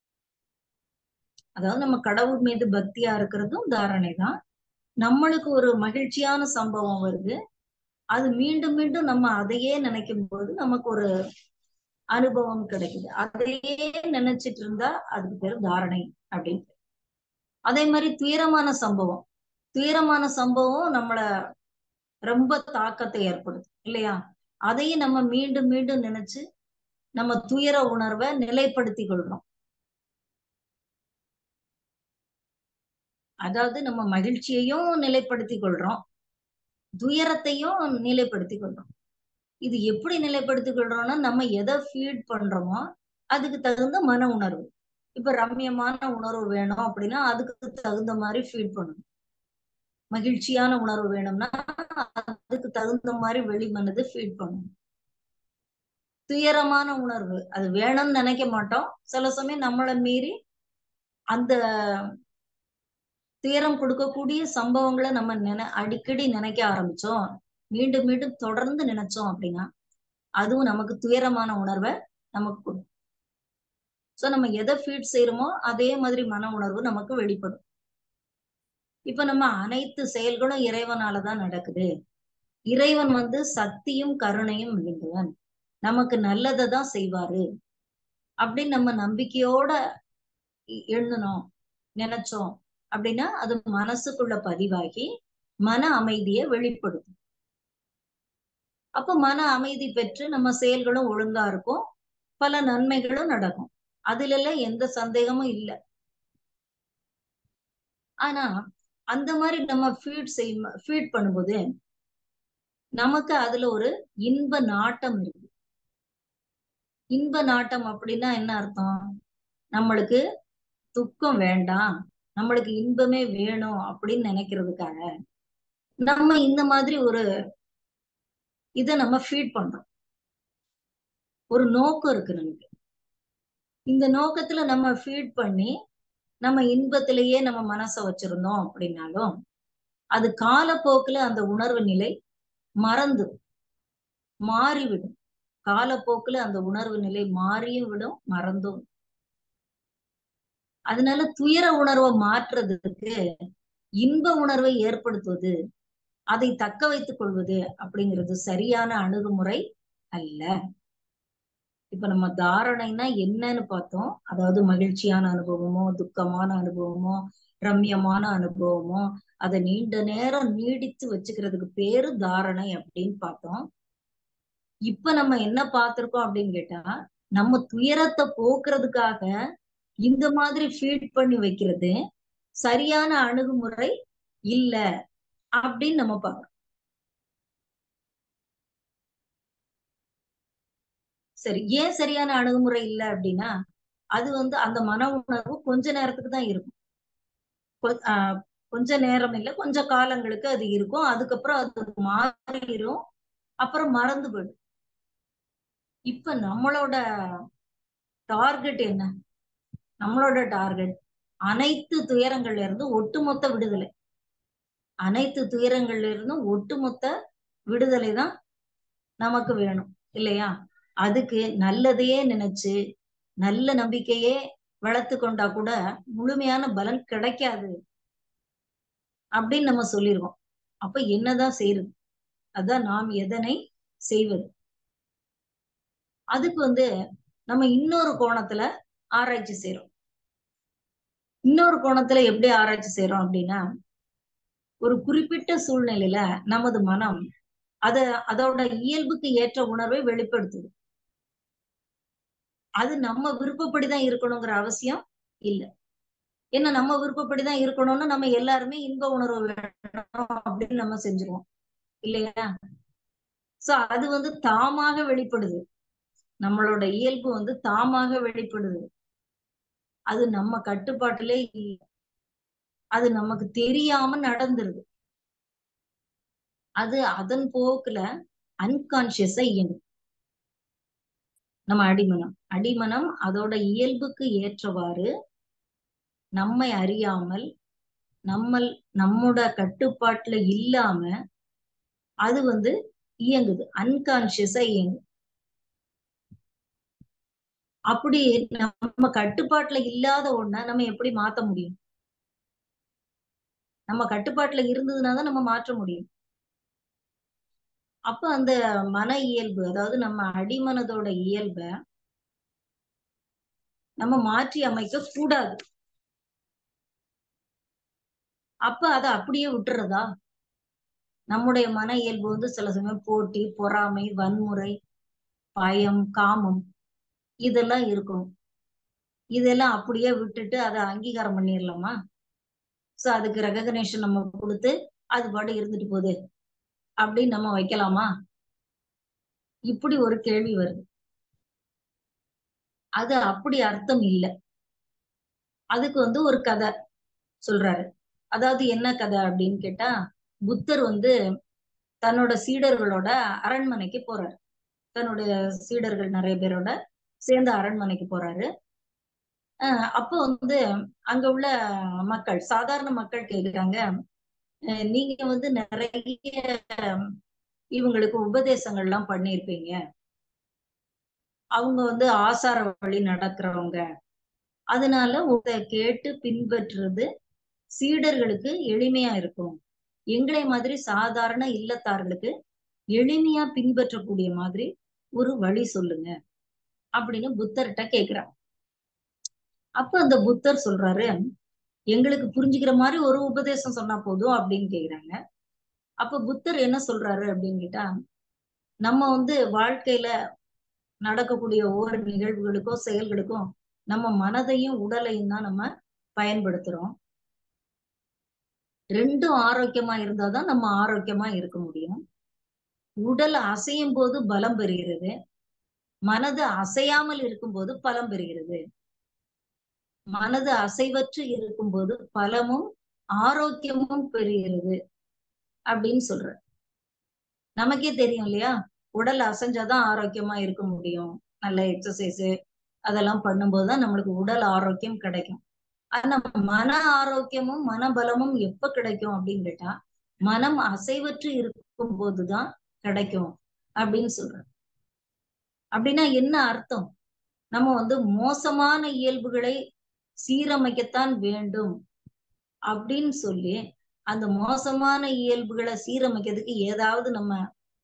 அதாவது நம்ம கடவுள் மீது பக்தியா இருக்கிறதும் தாரணை தான் நம்மளுக்கு ஒரு மகிழ்ச்சியான சம்பவம் வருது அது மீண்டும் மீண்டும் நம்ம அதையே நினைக்கும் போது நமக்கு ஒரு அனுபவம் கிடைக்குது அதையே நினைச்சிட்டு இருந்தா அதுக்கு பேரு தாரணை அப்படின்னு அதே மாதிரி துயரமான சம்பவம் துயரமான சம்பவம் நம்மள ரொம்ப தாக்கத்தை ஏற்படுது இல்லையா அதையும் நம்ம மீண்டும் மீண்டும் நினைச்சு நம்ம துயர உணர்வை நிலைப்படுத்தி கொள்றோம் அதாவது நம்ம மகிழ்ச்சியையும் நிலைப்படுத்தி கொள்றோம் துயரத்தையும் நிலைப்படுத்தி கொள்றோம் இது எப்படி நிலைப்படுத்தி கொள்றோம்னா நம்ம எதை ஃபீட் பண்றோமோ அதுக்கு தகுந்த மன உணர்வு இப்ப ரம்யமான உணர்வு வேணும் அப்படின்னா அதுக்கு தகுந்த மாதிரி ஃபீட் பண்ணணும் மகிழ்ச்சியான உணர்வு வேணும்னா அதுக்கு தகுந்த மாதிரி வெளிமனது ஃபீட் பண்ணணும் துயரமான உணர்வு அது வேணும்னு நினைக்க மாட்டோம் சில சமயம் நம்மளை மீறி அந்த துயரம் கொடுக்கக்கூடிய சம்பவங்களை நம்ம நினை அடிக்கடி நினைக்க ஆரம்பிச்சோம் மீண்டும் மீண்டும் தொடர்ந்து நினைச்சோம் அப்படின்னா அதுவும் நமக்கு துயரமான உணர்வை நமக்கு கொடுக்கும் சோ நம்ம எதை ஃபீட் செய்யறோமோ அதே மாதிரி மன உணர்வு நமக்கு வெளிப்படும் இப்ப நம்ம அனைத்து செயல்களும் இறைவனாலதான் நடக்குது இறைவன் வந்து சக்தியும் கருணையும் மிகுந்தவன் நமக்கு நல்லதை தான் செய்வாரு அப்படின்னு நம்ம நம்பிக்கையோட எண்ணணும் நினைச்சோம் அப்படின்னா அது மனசுக்குள்ள பதிவாகி மன அமைதியை வெளிப்படுத்தும் அப்ப மன அமைதி பெற்று நம்ம செயல்களும் ஒழுங்கா இருக்கும் பல நன்மைகளும் நடக்கும் அதுல எல்லாம் எந்த சந்தேகமும் இல்லை ஆனா அந்த மாதிரி நம்ம ஃபீட் செய்யும் ஃபீட் பண்ணும்போது நமக்கு அதுல ஒரு இன்ப நாட்டம் இருக்கு இன்ப நாட்டம் அப்படின்னா என்ன அர்த்தம் நம்மளுக்கு துக்கம் வேண்டாம் நம்மளுக்கு இன்பமே வேணும் அப்படின்னு நினைக்கிறதுக்காக நம்ம இந்த மாதிரி ஒரு இத நம்ம ஃபீட் பண்றோம் ஒரு நோக்கம் இருக்கு நமக்கு இந்த நோக்கத்துல நம்ம ஃபீட் பண்ணி நம்ம இன்பத்திலேயே நம்ம மனசை வச்சிருந்தோம் அப்படின்னாலும் அது காலப்போக்குல அந்த உணர்வு நிலை மறந்து மாறிவிடும் காலப்போக்குல அந்த உணர்வு நிலை மாறியும் விடும் மறந்தும் அதனால துயர உணர்வை மாற்றுறதுக்கு இன்ப உணர்வை ஏற்படுத்துவது அதை தக்க வைத்துக் கொள்வது அப்படிங்கிறது சரியான அணுகுமுறை அல்ல இப்ப நம்ம தாரணைனா என்னன்னு பார்த்தோம் அதாவது மகிழ்ச்சியான அனுபவமோ துக்கமான அனுபவமோ ரம்யமான அனுபவமோ அதை நீண்ட நேரம் நீடித்து வச்சுக்கிறதுக்கு பேரு தாரணை அப்படின்னு பார்த்தோம் இப்ப நம்ம என்ன பார்த்திருக்கோம் அப்படின்னு கேட்டா நம்ம துயரத்தை போக்குறதுக்காக இந்த மாதிரி ஃபீட் பண்ணி வைக்கிறது சரியான அணுகுமுறை இல்ல அப்படின்னு நம்ம பார்க்கறோம் சரி ஏன் சரியான அணுகுமுறை இல்லை அப்படின்னா அது வந்து அந்த மன உணர்வு கொஞ்ச நேரத்துக்கு தான் இருக்கும் கொஞ்ச நேரம் இல்லை கொஞ்ச காலங்களுக்கு அது இருக்கும் அதுக்கப்புறம் அது மாறிடும் அப்புறம் மறந்து போயிடும் இப்ப நம்மளோட டார்கெட் என்ன நம்மளோட டார்கெட் அனைத்து துயரங்கள்ல இருந்து ஒட்டுமொத்த விடுதலை அனைத்து துயரங்கள்ல இருந்தும் ஒட்டுமொத்த விடுதலை தான் நமக்கு வேணும் இல்லையா அதுக்கு நல்லதையே நினைச்சு நல்ல நம்பிக்கையே வளர்த்து கொண்டா கூட முழுமையான பலன் கிடைக்காது அப்படின்னு நம்ம சொல்லிருக்கோம் அப்ப என்னதான் செய்யறது அதான் நாம் எதனை செய்வது அதுக்கு வந்து நம்ம இன்னொரு கோணத்துல ஆராய்ச்சி செய்யறோம் இன்னொரு கோணத்துல எப்படி ஆராய்ச்சி செய்யறோம் அப்படின்னா ஒரு குறிப்பிட்ட சூழ்நிலையில நமது மனம் அத அதோட இயல்புக்கு ஏற்ற உணர்வை வெளிப்படுத்துது அது நம்ம விருப்பப்படிதான் இருக்கணுங்கிற அவசியம் இல்ல ஏன்னா நம்ம விருப்பப்படிதான் இருக்கணும்னு நம்ம எல்லாருமே இன்ப உணர்வு வேணும் அப்படின்னு நம்ம செஞ்சிருவோம் இல்லையா சோ அது வந்து தாமாக வெளிப்படுது நம்மளோட இயல்பு வந்து தாமாக வெளிப்படுது அது நம்ம கட்டுப்பாட்டிலே இல்ல அது நமக்கு தெரியாம நடந்துருது அது அதன் போக்குல அன்கான்சியஸா இயங்கும் நம்ம அடிமனம் அடிமனம் அதோட இயல்புக்கு ஏற்றவாறு நம்மை அறியாமல் நம்ம நம்மோட கட்டுப்பாட்டுல இல்லாம அது வந்து இயங்குது அன்கான்சியஸா இயங்குது அப்படி நம்ம கட்டுப்பாட்டுல இல்லாத ஒண்ண நம்ம எப்படி மாத்த முடியும் நம்ம கட்டுப்பாட்டுல இருந்ததுன்னா தான் நம்ம மாற்ற முடியும் அப்ப அந்த மன இயல்பு அதாவது நம்ம அடிமனதோட இயல்ப நம்ம மாற்றி அமைக்க கூடாது அப்ப அதை அப்படியே விட்டுறதா நம்முடைய மன இயல்பு வந்து சில சமயம் போட்டி பொறாமை வன்முறை பயம் காமம் இதெல்லாம் இருக்கும் இதெல்லாம் அப்படியே விட்டுட்டு அதை அங்கீகாரம் பண்ணிடலாமா சோ அதுக்கு ரெகக்னேஷன் நம்ம கொடுத்து அது பாட்டு இருந்துட்டு போகுது அப்படின்னு நம்ம வைக்கலாமா இப்படி ஒரு கேள்வி வருது அது அப்படி அர்த்தம் இல்லை அதுக்கு வந்து ஒரு கதை சொல்றாரு அதாவது என்ன கதை அப்படின்னு கேட்டா புத்தர் வந்து தன்னோட சீடர்களோட அரண்மனைக்கு போறாரு தன்னுடைய சீடர்கள் நிறைய பேரோட சேர்ந்து அரண்மனைக்கு போறாரு அஹ் அப்போ வந்து அங்க உள்ள மக்கள் சாதாரண மக்கள் கேக்குறாங்க அஹ் நீங்க வந்து நிறைய இவங்களுக்கு உபதேசங்கள் எல்லாம் பண்ணிருப்பீங்க அவங்க வந்து ஆசார வழி நடக்கிறவங்க அதனால உங்களை கேட்டு பின்பற்றுறது சீடர்களுக்கு எளிமையா இருக்கும் எங்களை மாதிரி சாதாரண இல்லத்தார்களுக்கு எளிமையா பின்பற்றக்கூடிய மாதிரி ஒரு வழி சொல்லுங்க அப்படின்னு புத்தர்கிட்ட கேக்குறாங்க அப்ப அந்த புத்தர் சொல்றாரு எங்களுக்கு புரிஞ்சுக்கிற மாதிரி ஒரு உபதேசம் சொன்னா போதும் அப்படின்னு கேக்குறாங்க அப்ப புத்தர் என்ன சொல்றாரு அப்படின்னு கேட்டா நம்ம வந்து வாழ்க்கையில நடக்கக்கூடிய ஒவ்வொரு நிகழ்வுகளுக்கும் செயல்களுக்கும் நம்ம மனதையும் உடலையும் தான் நம்ம பயன்படுத்துறோம் ரெண்டும் ஆரோக்கியமா இருந்தாதான் நம்ம ஆரோக்கியமா இருக்க முடியும் உடல் அசையும் போது பலம் பெறுகிறது மனது அசையாமல் இருக்கும்போது பலம் பெறுகிறது மனது அசைவற்று இருக்கும்போது பலமும் ஆரோக்கியமும் பெறுகிறது அப்படின்னு சொல்ற நமக்கே தெரியும் இல்லையா உடல் அசைஞ்சாதான் ஆரோக்கியமா இருக்க முடியும் நல்ல எக்ஸசைஸ் அதெல்லாம் பண்ணும்போதுதான் நம்மளுக்கு உடல் ஆரோக்கியம் கிடைக்கும் ஆனா மன ஆரோக்கியமும் மனபலமும் எப்ப கிடைக்கும் அப்படின்னு கேட்டா மனம் அசைவற்று இருக்கும் போதுதான் கிடைக்கும் அப்படின்னு சொல்ற அப்படின்னா என்ன அர்த்தம் நம்ம வந்து மோசமான இயல்புகளை சீரமைக்கத்தான் வேண்டும் அப்படின்னு சொல்லி அந்த மோசமான இயல்புகளை சீரமைக்கிறதுக்கு ஏதாவது நம்ம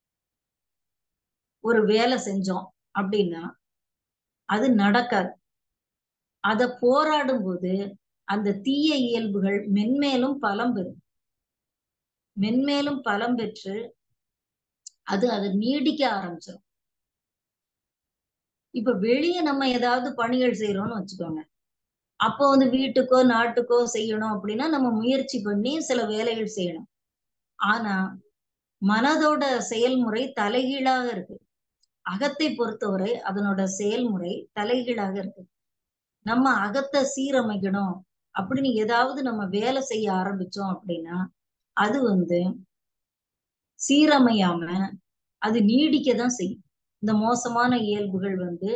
ஒரு வேலை செஞ்சோம் அப்படின்னா அது நடக்காது அத போராடும் போது அந்த தீய இயல்புகள் மென்மேலும் பலம் பெறும் மென்மேலும் பலம் பெற்று அது அது நீடிக்க ஆரம்பிச்சிடும் இப்ப வெளியே நம்ம ஏதாவது பணிகள் செய்யறோம்னு வச்சுக்கோங்க அப்போ வந்து வீட்டுக்கோ நாட்டுக்கோ செய்யணும் அப்படின்னா நம்ம முயற்சி பண்ணி சில வேலைகள் செய்யணும் ஆனா மனதோட செயல்முறை தலைகீழாக இருக்கு அகத்தை பொறுத்தவரை அதனோட செயல்முறை தலைகீழாக இருக்கு நம்ம அகத்தை சீரமைக்கணும் அப்படின்னு ஏதாவது நம்ம வேலை செய்ய ஆரம்பிச்சோம் அப்படின்னா அது வந்து சீரமையாம அது நீடிக்க தான் செய்யும் இந்த மோசமான இயல்புகள் வந்து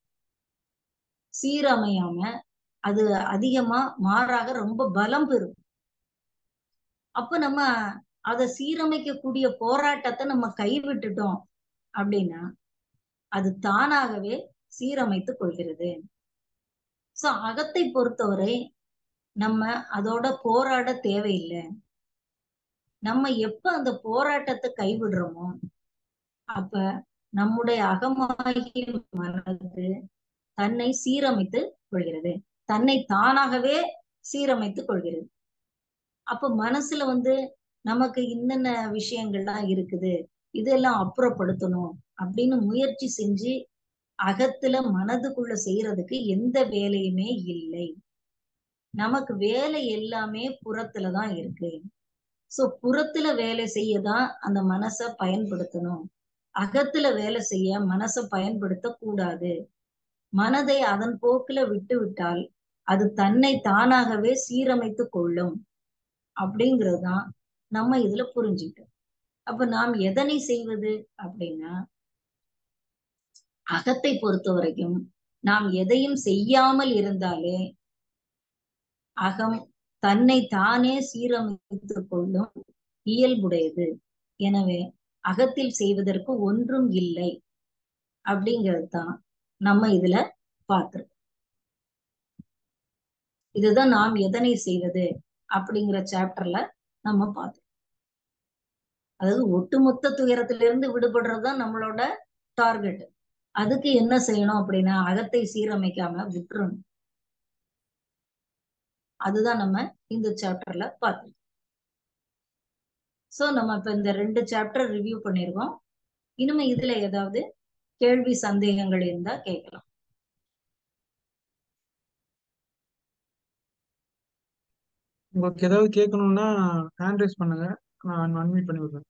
சீரமையாம அது அதிகமா மாறாக ரொம்ப பலம் பெறும் அப்ப நம்ம அதை சீரமைக்கக்கூடிய போராட்டத்தை நம்ம கைவிட்டுட்டோம் அப்படின்னா அது தானாகவே சீரமைத்துக் கொள்கிறது சோ அகத்தை பொறுத்தவரை நம்ம அதோட போராட தேவையில்லை நம்ம எப்ப அந்த போராட்டத்தை கைவிடுறோமோ அப்ப நம்முடைய அகமாகிய மனது தன்னை சீரமைத்து கொள்கிறது தன்னை தானாகவே சீரமைத்துக் கொள்கிறது அப்ப மனசுல வந்து நமக்கு இன்னென்ன விஷயங்கள்லாம் இருக்குது இதெல்லாம் அப்புறப்படுத்தணும் அப்படின்னு முயற்சி செஞ்சு அகத்துல மனதுக்குள்ள செய்யறதுக்கு எந்த வேலையுமே இல்லை நமக்கு வேலை எல்லாமே புறத்துலதான் இருக்கு சோ புறத்துல வேலை செய்யதான் அந்த மனசை பயன்படுத்தணும் அகத்துல வேலை செய்ய மனசை பயன்படுத்த கூடாது மனதை அதன் போக்குல விட்டு விட்டால் அது தன்னை தானாகவே சீரமைத்து கொள்ளும் அப்படிங்கிறதுதான் நம்ம இதுல புரிஞ்சுக்கிட்டோம் அப்ப நாம் எதனை செய்வது அப்படின்னா அகத்தை பொறுத்த வரைக்கும் நாம் எதையும் செய்யாமல் இருந்தாலே அகம் தன்னை தானே சீரமைத்துக் கொள்ளும் இயல்புடையது எனவே அகத்தில் செய்வதற்கு ஒன்றும் இல்லை அப்படிங்கிறது தான் நம்ம இதுல பார்த்திருக்கோம் இதுதான் நாம் எதனை செய்வது அப்படிங்கிற சாப்டர்ல நம்ம பார்த்தோம் அதாவது ஒட்டுமொத்த துயரத்திலிருந்து விடுபடுறதுதான் நம்மளோட டார்கெட் அதுக்கு என்ன செய்யணும் அப்படின்னா அகத்தை சீரமைக்காம விட்டுறணும் அதுதான் நம்ம இந்த சாப்டர்ல பார்த்தோம் சோ நம்ம இப்ப இந்த ரெண்டு சாப்டர் ரிவ்யூ பண்ணிருக்கோம் இனிமே இதுல ஏதாவது கேள்வி சந்தேகங்கள் இருந்தா கேட்கலாம் உங்களுக்கு ஏதாவது கேட்கணும்னா ஹேண்ட் ரைஸ் பண்ணுங்க நான் அன்மியூட் பண்ணி விடுறேன்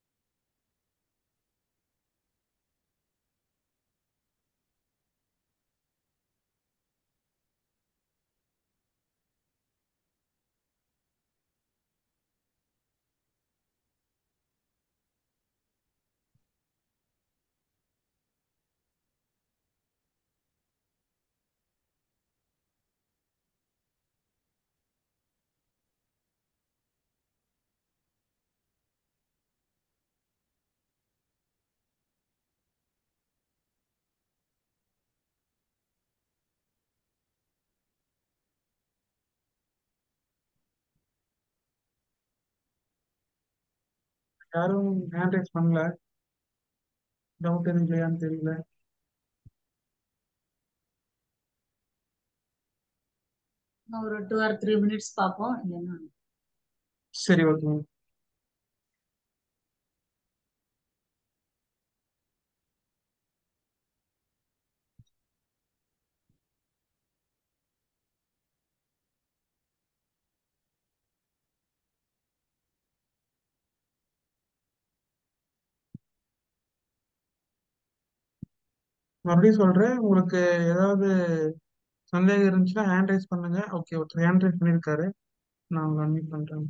யாரும் ஹேண்ட் ரைஸ் பண்ணல டவுட் எதுவும் இல்லையான்னு தெரியல இன்னும் ஒரு டூ ஆர் த்ரீ மினிட்ஸ் பார்ப்போம் இல்லைன்னா சரி ஓகே மறுபடியும் சொல்றேன் உங்களுக்கு ஏதாவது சந்தேகம் இருந்துச்சுன்னா ஹேண்ட் ரைஸ் பண்ணுங்க ஓகே ஒருத்தர் ஹேண்ட் ரைஸ் பண்ணியிருக்காரு நான் உங்களை அன்மியூட் பண்றேன்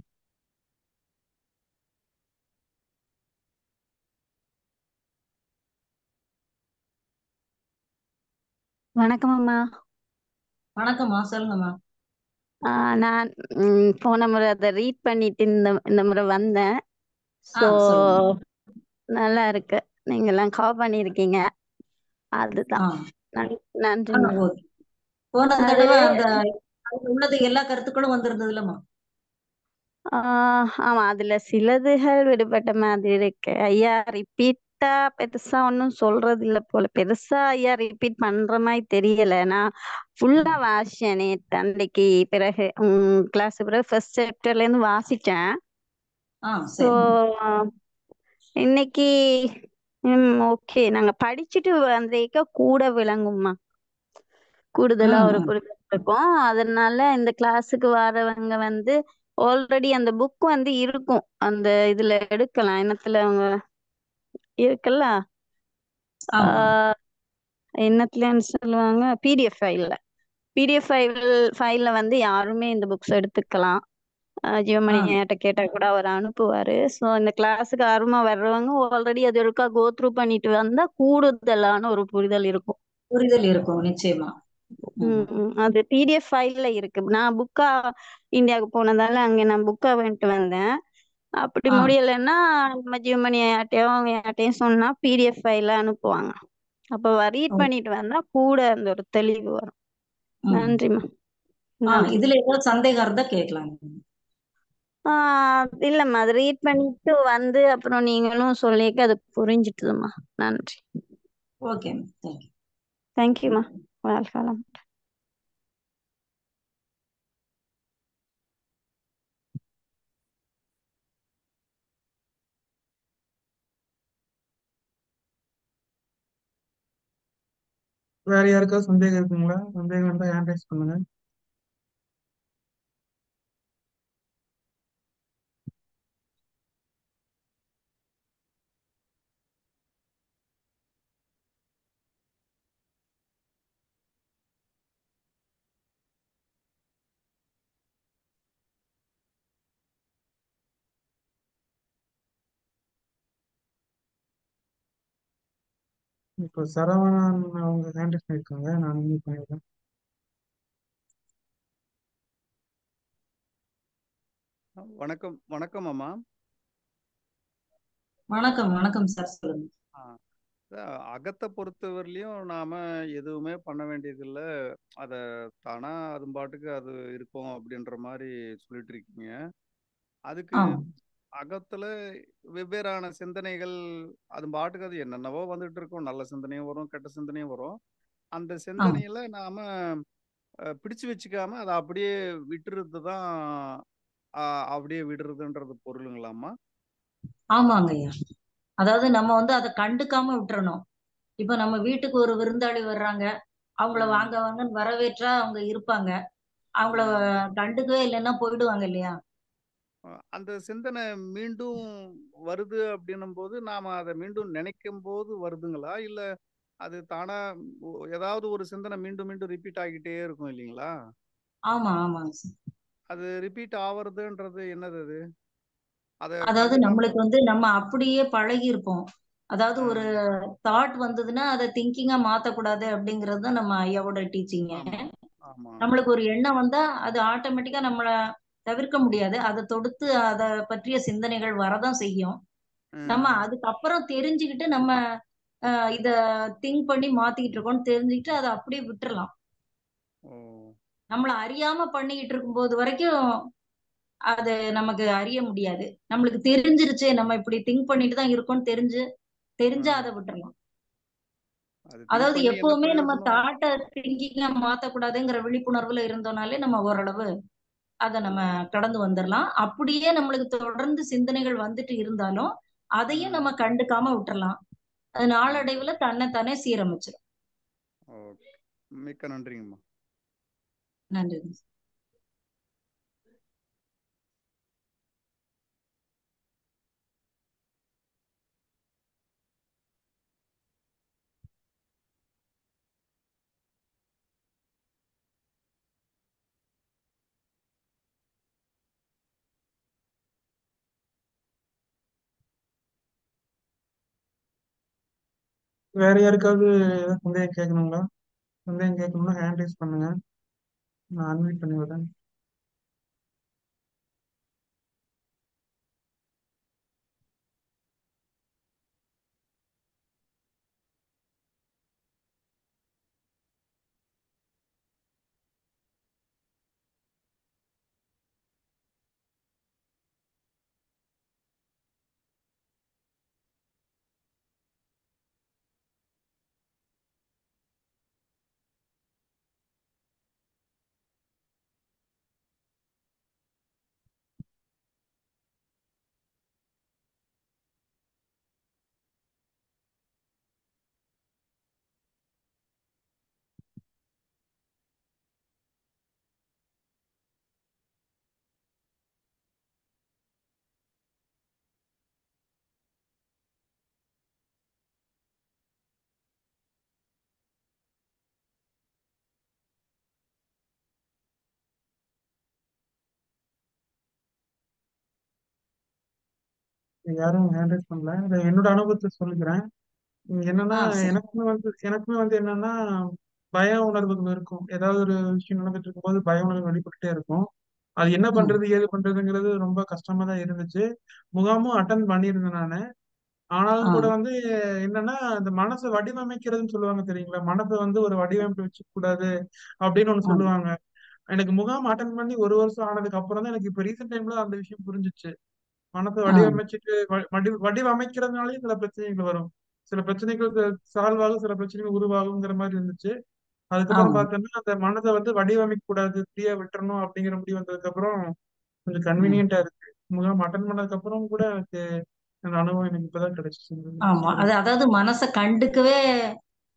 வணக்கம் அம்மா வணக்கம்மா சொல்லுங்கம்மா ஆஹ் நான் ம், போன முறை அதை ரீட் பண்ணிட்டு இந்த இந்த முறை வந்தேன் ஆ ஸோ சொல்லுங்க நல்லா இருக்கு நீங்க எல்லாம் கவர் பண்ணியிருக்கீங்க ஆ அதுதான் நன்- ஆ நன்றிம்மா ஓகே போன அது தடவை அந்த அதுல உள்ளது எல்லா கருத்துக்களும் வந்திருந்தது இல்லம்மா ஆஹ் ஆமா அதுல சிலதுகள் விடுபட்ட மாதிரி இருக்கு ஐயா ரிப்பீட்டா பெருசா ஒன்றும் சொல்றது இல்ல போல பெருசா ஐயா ரிப்பீட் பண்ற மாதிரி தெரியல நான் ஃபுல்லா வாசிச்சேன் நேத்து அன்னைக்கு பிறகு உம் கிளாஸ் பிறகு ஃபர்ஸ்ட் சாப்டர்ல இருந்து வாசிச்சேன் ஆ ஸோ சரிம்மா இன்னைக்கு ம் ஓகே நாங்க படிச்சுட்டு வந்தேக்க கூட விளங்கும்மா கூடுதலா ம் ஒரு ம் புரிதல் இருக்கும் அதனால இந்த கிளாஸுக்கு வரவங்க வந்து ஆல்ரெடி அந்த புக் வந்து இருக்கும் அந்த இதுல எடுக்கலாம் என்னத்துல அவங்க இருக்குல்ல ஆமா ஆஹ் என்னத்துலன்னு சொல்லுவாங்க பிடிஎஃப் ஃபைல்ல பிடிஎஃப் ஃபைல் ஃபைல்ல வந்து யாருமே இந்த புக்ஸ் எடுத்துக்கலாம் ஆஹ் ஆ ஜியோமணி ஐயாட்ட கேட்டா கூட அவர் அனுப்புவாரு ஸோ இந்த கிளாஸுக்கு ஆர்வமா வர்றவங்க ஆல்ரெடி அது ஒருக்கா கோ த்ரூ பண்ணிட்டு வந்தா கூடுதலான ஒரு புரிதல் இருக்கும் புரிதல் இருக்கும் நிச்சயமா ம் ம், ம். அது பிடிஎஃப் ஃபைல்ல இருக்கு நான் புக்கா இந்தியாவுக்கு போனதால அங்க நான் புக்கா வாங்கிட்டு வந்தேன் அப்படி ஆ முடியலைன்னா நம்ம ஜியோமணி யார்ட்டையும் அவங்க யார்ட்டையும் சொன்னா பிடிஎஃப் ஃபைல்ல அனுப்புவாங்க அப்போ ரீட் ஓ, பண்ணிட்டு வந்தா கூட அந்த ஒரு தெளிவு வரும் ம் நன்றிம்மா ஆ நன்றி இதுல ஏதாவது சந்தேகம் இருந்தா கேட்கலாம் ஆஹ் இல்லம்மா அது ரீட் பண்ணிட்டு வந்து அப்புறம் நீங்களும் சொல்லிக்க அது புரிஞ்சிட்டுதும்மா நன்றி ஓகே தேங்க்யூ தேங்க்யூம்மா வாழ்க வளம் வேற யாருக்காவது சந்தேகம் இருக்குங்களா சந்தேகம் இருந்தா ஹேண்ட் ரைஸ் பண்ணுங்க இப்போ சரவணன் அவங்க ஹேண்ட் ரைஸ் பண்ணியிருக்காங்க நான் இன்னும் பண்ணிடுறேன் வணக்கம் வணக்கம் அம்மா வணக்கம் வணக்கம் சார் சொல்லுங்க ஆ, அதான் அகத்தை பொறுத்தவரையிலையும் நாம எதுவுமே பண்ண வேண்டியதில்லை அதை தானா அது பாட்டுக்கு அது இருக்கும் அப்படின்ற மாதிரி சொல்லிட்டு இருக்கீங்க அதுக்கு ஆமா அகத்துல வெவ்வேறான சிந்தனைகள் அது பாட்டுக்கு அது என்னென்னவோ வந்துட்டு இருக்கும் நல்ல சிந்தனையும் வரும் கெட்ட சிந்தனையும் வரும் அந்த ஆமா சிந்தனையில நாம அஹ், பிடிச்சு வச்சுக்காம அதை அப்படியே விட்டுறது தான் ஆஹ், அப்படியே விடுறதுன்றது பொருளுங்களாம்மா ஆமாங்க ஐயா அதாவது நம்ம வந்து அதை கண்டுக்காம விட்டுறணும் இப்ப நம்ம வீட்டுக்கு ஒரு விருந்தாளி வர்றாங்க அவங்கள ம் வாங்க வாங்கன்னு வரவேற்றா அவங்க இருப்பாங்க அவங்கள ம் கண்டுக்கவே இல்லைன்னா போயிடுவாங்க இல்லையா அஹ் அந்த சிந்தனை மீண்டும் வருது அப்படின்னும் போது நாம அதை மீண்டும் நினைக்கும் போது வருதுங்களா இல்ல அது தானா ஒ- ஏதாவது ஒரு சிந்தனை மீண்டும் மீண்டும் ரிப்பீட் ஆகிட்டே இருக்கும் இல்லைங்களா ஆமா ஆமாங்க சார் அது ரிப்பீட் ஆவறதுன்றது என்னது அது அதை அதாவது கண்டுக்காம நம்மளுக்கு வந்து நம்ம அப்படியே பழகி இருப்போம் அதாவது ஒரு ஆஹ் தாட் வந்ததுன்னா அதை திங்கிங்கா மாத்தக்கூடாது அப்படிங்கிறது தான் நம்ம ஐயாவோட டீச்சிங்க ஆமா ஆமா நம்மளுக்கு ஒரு எண்ணம் வந்தா அது ஆட்டோமேட்டிக்கா நம்மள தவிர்க்க முடியாது அதை தொடுத்து அதை பற்றிய சிந்தனைகள் வரதான் செய்யும் நம்ம ம் அதுக்கப்புறம் தெரிஞ்சுக்கிட்டு நம்ம அஹ், இத திங்க் பண்ணி மாத்திக்கிட்டு இருக்கோம்னு தெரிஞ்சுக்கிட்டு அதை அப்படியே விட்டுறலாம் ஓ நம்மள அறியாம பண்ணிக்கிட்டு இருக்கும்போது வரைக்கும் அது நமக்கு அறிய முடியாது நம்மளுக்கு தெரிஞ்சிருச்சு நம்ம இப்படி திங்க் பண்ணிட்டு தான் இருக்கோம்னு தெரிஞ்சு தெரிஞ்சா ம் அதை விட்டுறலாம் அது திங்க் அதாவது பண்ணி என்ன எப்பவுமே நம்ம பிரயோஜனம் தாட்டை திங்கிங்கா மாத்தக்கூடாதுங்கிற விழிப்புணர்வுல இருந்தோம்னாலே நம்ம ஓரளவு அதை நம்ம ம் கடந்து வந்துடலாம் அப்படியே நம்மளுக்கு தொடர்ந்து சிந்தனைகள் வந்துட்டு இருந்தாலும் அதையும் ம் நம்ம கண்டுக்காம விட்டுறலாம் அது ம் நாளடைவுல தன்னைத்தானே சீரமைச்சிடும் ஓகே மிக்க நன்றிங்கம்மா நன்றி வேற யாருக்காவது ஏதாவது சந்தேகம் கேட்கணுங்களா சந்தேகம் கேட்கணும்னா ஹேண்ட் ரைஸ் பண்ணுங்க நான் அன்மியூட் பண்ணி விடுறேன் யாரும் ஹேண்ட் ரைஸ் பண்ணல இதை என்னோட அனுபவத்தை சொல்லிக்கிறேன் இங்க என்னன்னா ஆ சரி எனக்குமே வந்து எனக்குமே வந்து என்னன்னா பய உணர்வுகள் இருக்கும் ஏதாவது ஒரு விஷயம் நடந்துட்டு இருக்கும்போது பய உணர்வு வெளிப்பட்டுட்டே இருக்கும் அது என்ன ம் பண்றது ஏது பண்றதுங்கிறது ரொம்ப கஷ்டமா தான் இருந்துச்சு முகாமும் அட்டன் பண்ணியிருந்தேன் நானு ஆனாலும் ஆ கூட வந்து என்னன்னா இந்த மனசை வடிவமைக்கிறதுன்னு சொல்லுவாங்க தெரியுங்களா மனசை வந்து ஒரு வடிவமைப்பு வச்சுக்க கூடாது அப்படின்னு ஒண்ணு ஆ சொல்லுவாங்க எனக்கு முகாம் அட்டன் பண்ணி ஒரு வருஷம் ஆனதுக்கு அப்புறம் தான் எனக்கு இப்ப ரீசெண்ட் டைம்ல அந்த விஷயம் புரிஞ்சுச்சு மனசை ஆ வடிவமைச்சிட்டு வ- வடி வடிவமைக்கிறதுனாலயும் சில பிரச்சனைகள் வரும் சில பிரச்சனைகள் சால்வ் ஆகும் சில பிரச்சனைகள் உருவாகுங்கிற மாதிரி இருந்துச்சு அதுக்கப்புறம் ஆமா பார்த்தோம்னா அந்த மனதை வந்து வடிவமைக்க கூடாது ஃப்ரீயா விட்டுறணும் அப்படிங்கிற முடிவு வந்ததுக்கு அப்புறம் கொஞ்சம் ம் கன்வீனியன்ட்டா இருக்கு முகாம் அட்டன் பண்ணதுக்கு அப்புறம் கூட எனக்கு அந்த அனுபவம் எனக்கு இப்பதான் கிடைச்சிச்சு ஆமா அது அதாவது மனசை கண்டுக்கவே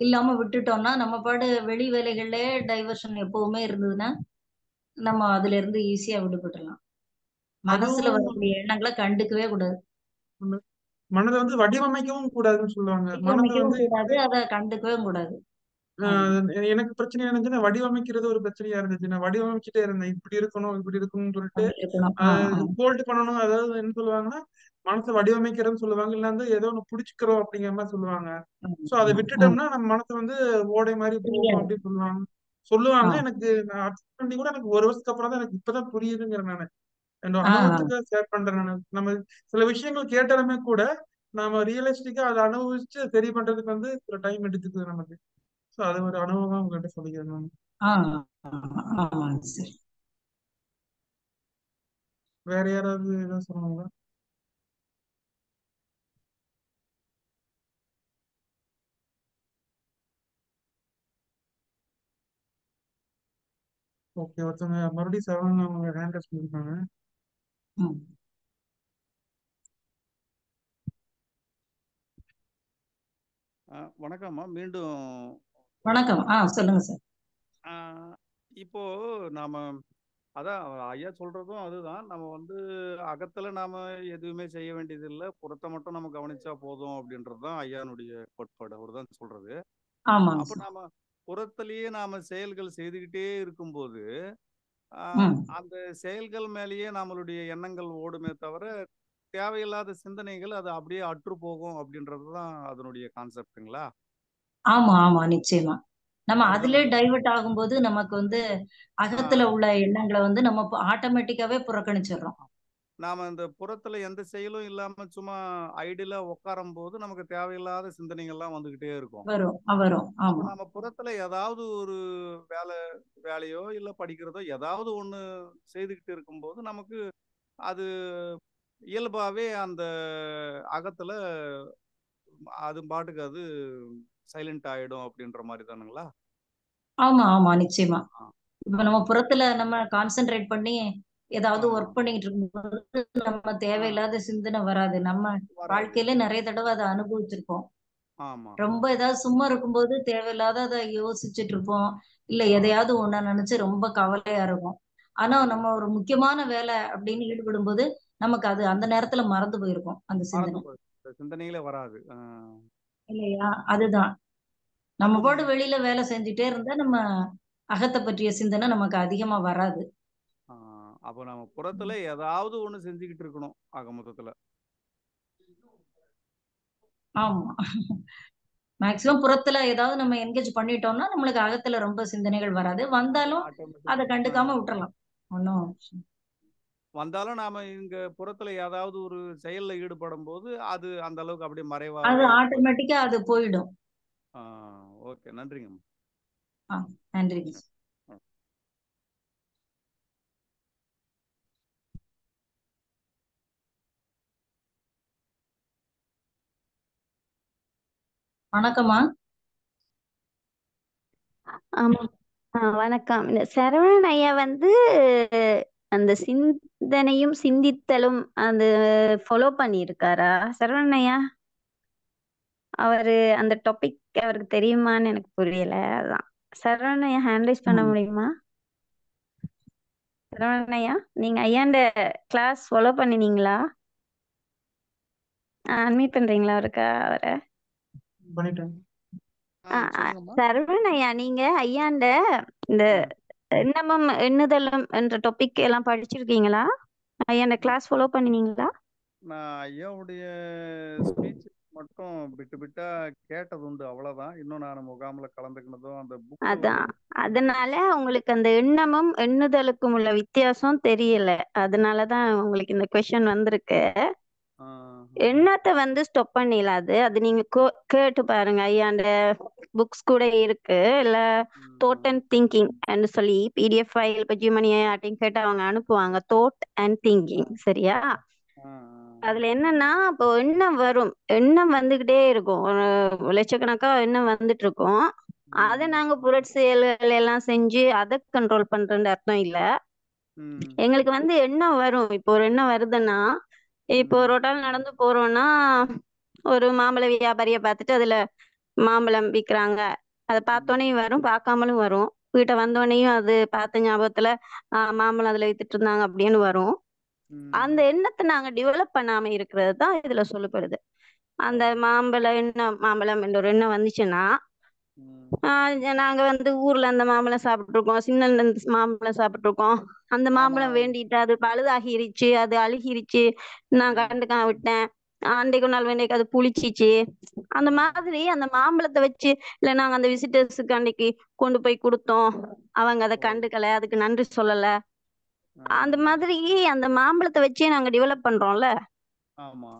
இல்லாம விட்டுட்டோம்னா நம்ம பாடு வெளி வேலைகள்லயே டைவர்ஷன் எப்பவுமே இருந்ததுன்னா நம்ம அதுல இருந்து ஈஸியா விடுபட்டுலாம் மனசுல அதுவும் வரக்கூடிய எண்ணங்களை கண்டுக்கவே கூடாது ஒண்ணு. மனதை வந்து வடிவமைக்கவும் கூடாதுன்னு சொல்லுவாங்க மனதை வடிவமைக்கவும் வந்து கூடாது அதை கண்டுக்கவே கூடாது ஆமா ஆஹ் எனக்கு பிரச்சனை இருந்துச்சுன்னா வடிவமைக்கிறது ஒரு பிரச்சனையா இருந்துச்சு நான் வடிவமைச்சுட்டே இருந்தேன் இப்படி இருக்கணும் இப்படி இருக்கணும்னு சொல்லிட்டு அப்படி இருக்கணும் ஆ ஆ ஹோல்டு பண்ணணும் அதாவது என்ன சொல்லுவாங்கன்னா மனசை வடிவமைக்கிறதுன்னு சொல்லுவாங்க இல்ல வந்து ஏதோ ஒண்ணு பிடிச்சிக்கிறோம் அப்படிங்கிற மாதிரி சொல்லுவாங்க ஆமா, சோ அதை ஆமா, ஆமா. விட்டுட்டோம்னா நம்ம மனசு வந்து ஓடை மாதிரி போகும் புரியாது அப்படின்னு சொல்லுவாங்க ஆ சொல்லுவாங்க எனக்கு நான் அக்செப்ட் பண்ணி கூட எனக்கு ஒரு வருஷத்துக்கு அப்புறம் தான் எனக்கு இப்பதான் புரியுதுங்கிறேன் நான் என்னோட ஆ ஆ. அனுபவத்துக்காக ஷேர் பண்றேன் நான் நம்ம சில விஷயங்கள் கேட்டாலுமே கூட நாம ரியலிஸ்டிக்கா அதை அனுபவிச்சு சரி பண்றதுக்கு வந்து சில டைம் எடுத்துக்குது நமக்கு சோ அது ஒரு அனுபவமா உங்ககிட்ட சொல்லிக்கிறேன் நான் ஆ ஆமாங்க சார் வேற யாராவது ஏதாவது சொன்னாங்களா ஓகே ஒருத்தவங்க மறுபடியும் செவன் அவங்க ஹேண்ட் ரைஸ் பண்ணிருக்காங்க ம் ஆ, வணக்கம்மா மீண்டும் வணக்கம் ஆ சொல்லுங்க சார் ஆ, இப்போ நாம அதான் ஐயா சொல்றதும் அதுதான் நம்ம வந்து அகத்துல நாம எதுவுமே செய்ய வேண்டியதில்லை புறத்தை மட்டும் நம்ம கவனிச்சா போதும் அப்படின்றது தான் ஐயானுடைய கோட்பாடு அவர் தான் சொல்றது ஆமாங்க அப்போ சார் நாம புறத்திலேயே நாம செயல்கள் செய்துக்கிட்டே இருக்கும்போது ஆ, ம் அந்த செயல்கள் மேலேயே நம்மளுடைய எண்ணங்கள் ஓடுமே தவிர தேவையில்லாத சிந்தனைகள் அது அப்படியே அற்று போகும் அப்படின்றது தான் அதனுடைய கான்செப்ட்டுங்களா ஆமா ஆமா நிச்சயமா நம்ம அதுதான் அதிலே டைவர்ட் ஆகும்போது நமக்கு வந்து ஆ, அகத்துல உள்ள எண்ணங்களை வந்து நம்ம ஆட்டோமேட்டிக்காவே புறக்கணிச்சிடுறோம் நாம இந்த புறத்துல எந்த செயலும் இல்லாம சும்மா ஐடியலா உட்காரும் போது நமக்கு தேவையில்லாத சிந்தனைகள்லாம் வந்துகிட்டே இருக்கும் வரும் அ, வரும் அப்போ ஆமா நம்ம புறத்துல ஏதாவது ஒரு வேலை வேலையோ இல்ல படிக்கிறதோ ஏதாவது ஒண்ணு செய்துக்கிட்டு இருக்கும்போது நமக்கு அது இயல்பாவே அந்த அகத்துல அது பாட்டுக்கு அது சைலண்ட் ஆயிடும் அப்படின்ற மாதிரி தானுங்களா ஆமா ஆமா நிச்சயமா ஆ, இப்ப நம்ம ஆமா புறத்துல நம்ம கான்சென்ட்ரேட் பண்ணி ஏதாவது ஆமா ஒர்க் பண்ணிட்டு இருக்கும்போது நம்ம ஆ, தேவையில்லாத சிந்தனை வராது நம்ம வராது வாழ்க்கையில நிறைய தடவை அதை அனுபவிச்சிருப்போம் ஆமா ரொம்ப ஏதாவது சும்மா இருக்கும்போது தேவையில்லாத அதை யோசிச்சுட்டு இருப்போம் இல்ல ஆ, எதையாவது ஒண்ண நினைச்சு ரொம்ப கவலையா இருக்கும் ஆனா ஆமா நம்ம ஒரு முக்கியமான வேலை அப்படின்னு ஈடுபடும் போது நமக்கு அது அந்த நேரத்துல மறந்து போயிருக்கும் அந்த மறந்து சிந்தனை போயிடும் இந்த சிந்தனைகளே வராது ஆ. இல்லையா அதுதான் நம்ம அப்போ பாட்டு வெளியில வேலை செஞ்சுட்டே இருந்தா நம்ம அகத்தை பற்றிய சிந்தனை நமக்கு அதிகமா வராது ஆ, அப்போ நம்ம புறத்துல ஏதாவது ஒண்ணு செஞ்சுக்கிட்டு இருக்கணும் ஆக மொத்தத்துல ஆமா மேக்சிமம் புறத்துல ஏதாவது நம்ம என்கேஜ் பண்ணிட்டோம்னா நம்மளுக்கு அகத்துல ரொம்ப சிந்தனைகள் வராது அது வந்தாலும் அதை ஆட்டோமேட்டிக் கண்டுக்காம விட்டுறலாம் ஒன்றும் வந்தாலும் நாம இங்க புறத்துல ஏதாவது ஒரு செயல்ல ஈடுபடும் போது அது அந்த அளவுக்கு அப்படியே அது மறைவாவே போயிடும் ஆட்டோமேட்டிக்கா அது போயிடும் ஓகே நன்றிங்க ஆ நன்றிங்க வணக்கம்மா ஆமா ஆ, வணக்கம் இந்த சரவணன் ஐயா வந்து அந்த சிந்தனையும் சிந்தித்தலும் அந்த ஃபாலோ பண்ணியிருக்காரா சரவணன் ஐயா அவரு அந்த டாபிக் அவருக்கு தெரியுமான்னு எனக்கு புரியல அதான் சரவணன் ஐயா ஹேண்ட்ரைஸ் பண்ண ம். முடியுமா சரவணன் ஐயா நீங்க ஐயாண்ட கிளாஸ் ஃபாலோ பண்ணினீங்களா அட்மிட் பண்றீங்களா அவருக்கா அவரை பண்ணிட்டேன் ஆ, ஆ, சொல்லுங்கம்மா சரவணன் ஐயா நீங்க ஐயாண்ட இந்த ஆ. எண்ணமும் எண்ணுதலும் என்ற டாபிக் எல்லாம் படிச்சிருக்கீங்களா ஐயாண்ட கிளாஸ் ஃபாலோ பண்ணினீங்களா நான் ஐயாவுடைய ஸ்பீச் மட்டும் விட்டு விட்டா கேட்டது உண்டு அவ்வளவுதான் இன்னும் நான் முகாம்ல கலந்துக்கினதும் அந்த புக்ல அதான் வந்து அதனால உங்களுக்கு அந்த எண்ணமும் எண்ணுதலுக்கும் உள்ள வித்தியாசம் தெரியல அதனாலதான் உங்களுக்கு இந்த கொஸ்டின் வந்திருக்கு ஆ, எண்ணத்தை வந்து ஸ்டாப் பண்ணிடலாது அது நீங்க கோ- கேட்டு பாருங்க ஐயாண்ட புக்ஸ் கூட இருக்கு இல்ல தோட் அண்ட் திங்கிங் சொல்லி பிடிஎஃப் ஃபைல் இப்போ ஜிமனி யார்ட்டையும் கேட்டு அவங்க அனுப்புவாங்க தோட் அண்ட் திங்கிங் சரியா ஆ, அதுல என்னன்னா இப்போ எண்ணம் வரும் எண்ணம் வந்துகிட்டே இருக்கும் ஒரு லட்சக்கணக்கா எண்ணம் வந்துட்டு இருக்கும் அதை ம், நாங்க புரட்சி செயல்கள் எல்லாம் செஞ்சு அதை கண்ட்ரோல் பண்றோம்னு அர்த்தம் இல்ல ம், எங்களுக்கு வந்து எண்ணம் வரும் இப்போ ஒரு எண்ணம் வருதுன்னா இப்போ ம், ரோட்டால் நடந்து போறோம்னா ஒரு மாம்பழ வியாபாரிய பார்த்துட்டு அதுல மாம்பழம் விக்கிறாங்க அதை பார்த்தோன்னே வரும் பார்க்காமலும் வரும் வீட்டை வந்தோடனேயும் அது பார்த்த ஞாபகத்துல ஆஹ் மாம்பழம் அதுல வித்துட்டு இருந்தாங்க அப்படின்னு வரும் ம். அந்த எண்ணத்தை நாங்க டெவலப் பண்ணாம இருக்கிறது தான் இதுல சொல்லப்படுது அந்த மாம்பழம் எண்ணம் மாம்பழம் என்ற ஒரு எண்ணம் வந்துச்சுன்னா ம். ஆஹ் ஜ- நாங்க வந்து ஊர்ல அந்த மாம்பழம் சாப்பிட்டுருக்கோம் சின்னல இருந்து மாம்பழம் சாப்பிட்டுருக்கோம் அந்த ஆமா மாம்பழம் வேண்டிட்டு அது பழுதாகிருச்சு அது அழுகிருச்சு நான் ம். கண்டுக்காம விட்டேன் அன்றைக்கு ஒரு நாள் வேண்டிக்கு அது புளிச்சிச்சு அந்த ம். மாதிரி அந்த மாம்பழத்தை வச்சு இல்ல நாங்க அந்த விசிட்டர்ஸுக்கு அன்னைக்கு கொண்டு போய் கொடுத்தோம் அவங்க அதை ஓ கண்டுக்கல அதுக்கு நன்றி சொல்லல அந்த ஆ. மாதிரி அந்த மாம்பழத்தை வச்சே நாங்க டெவலப் பண்றோம்ல ஆமா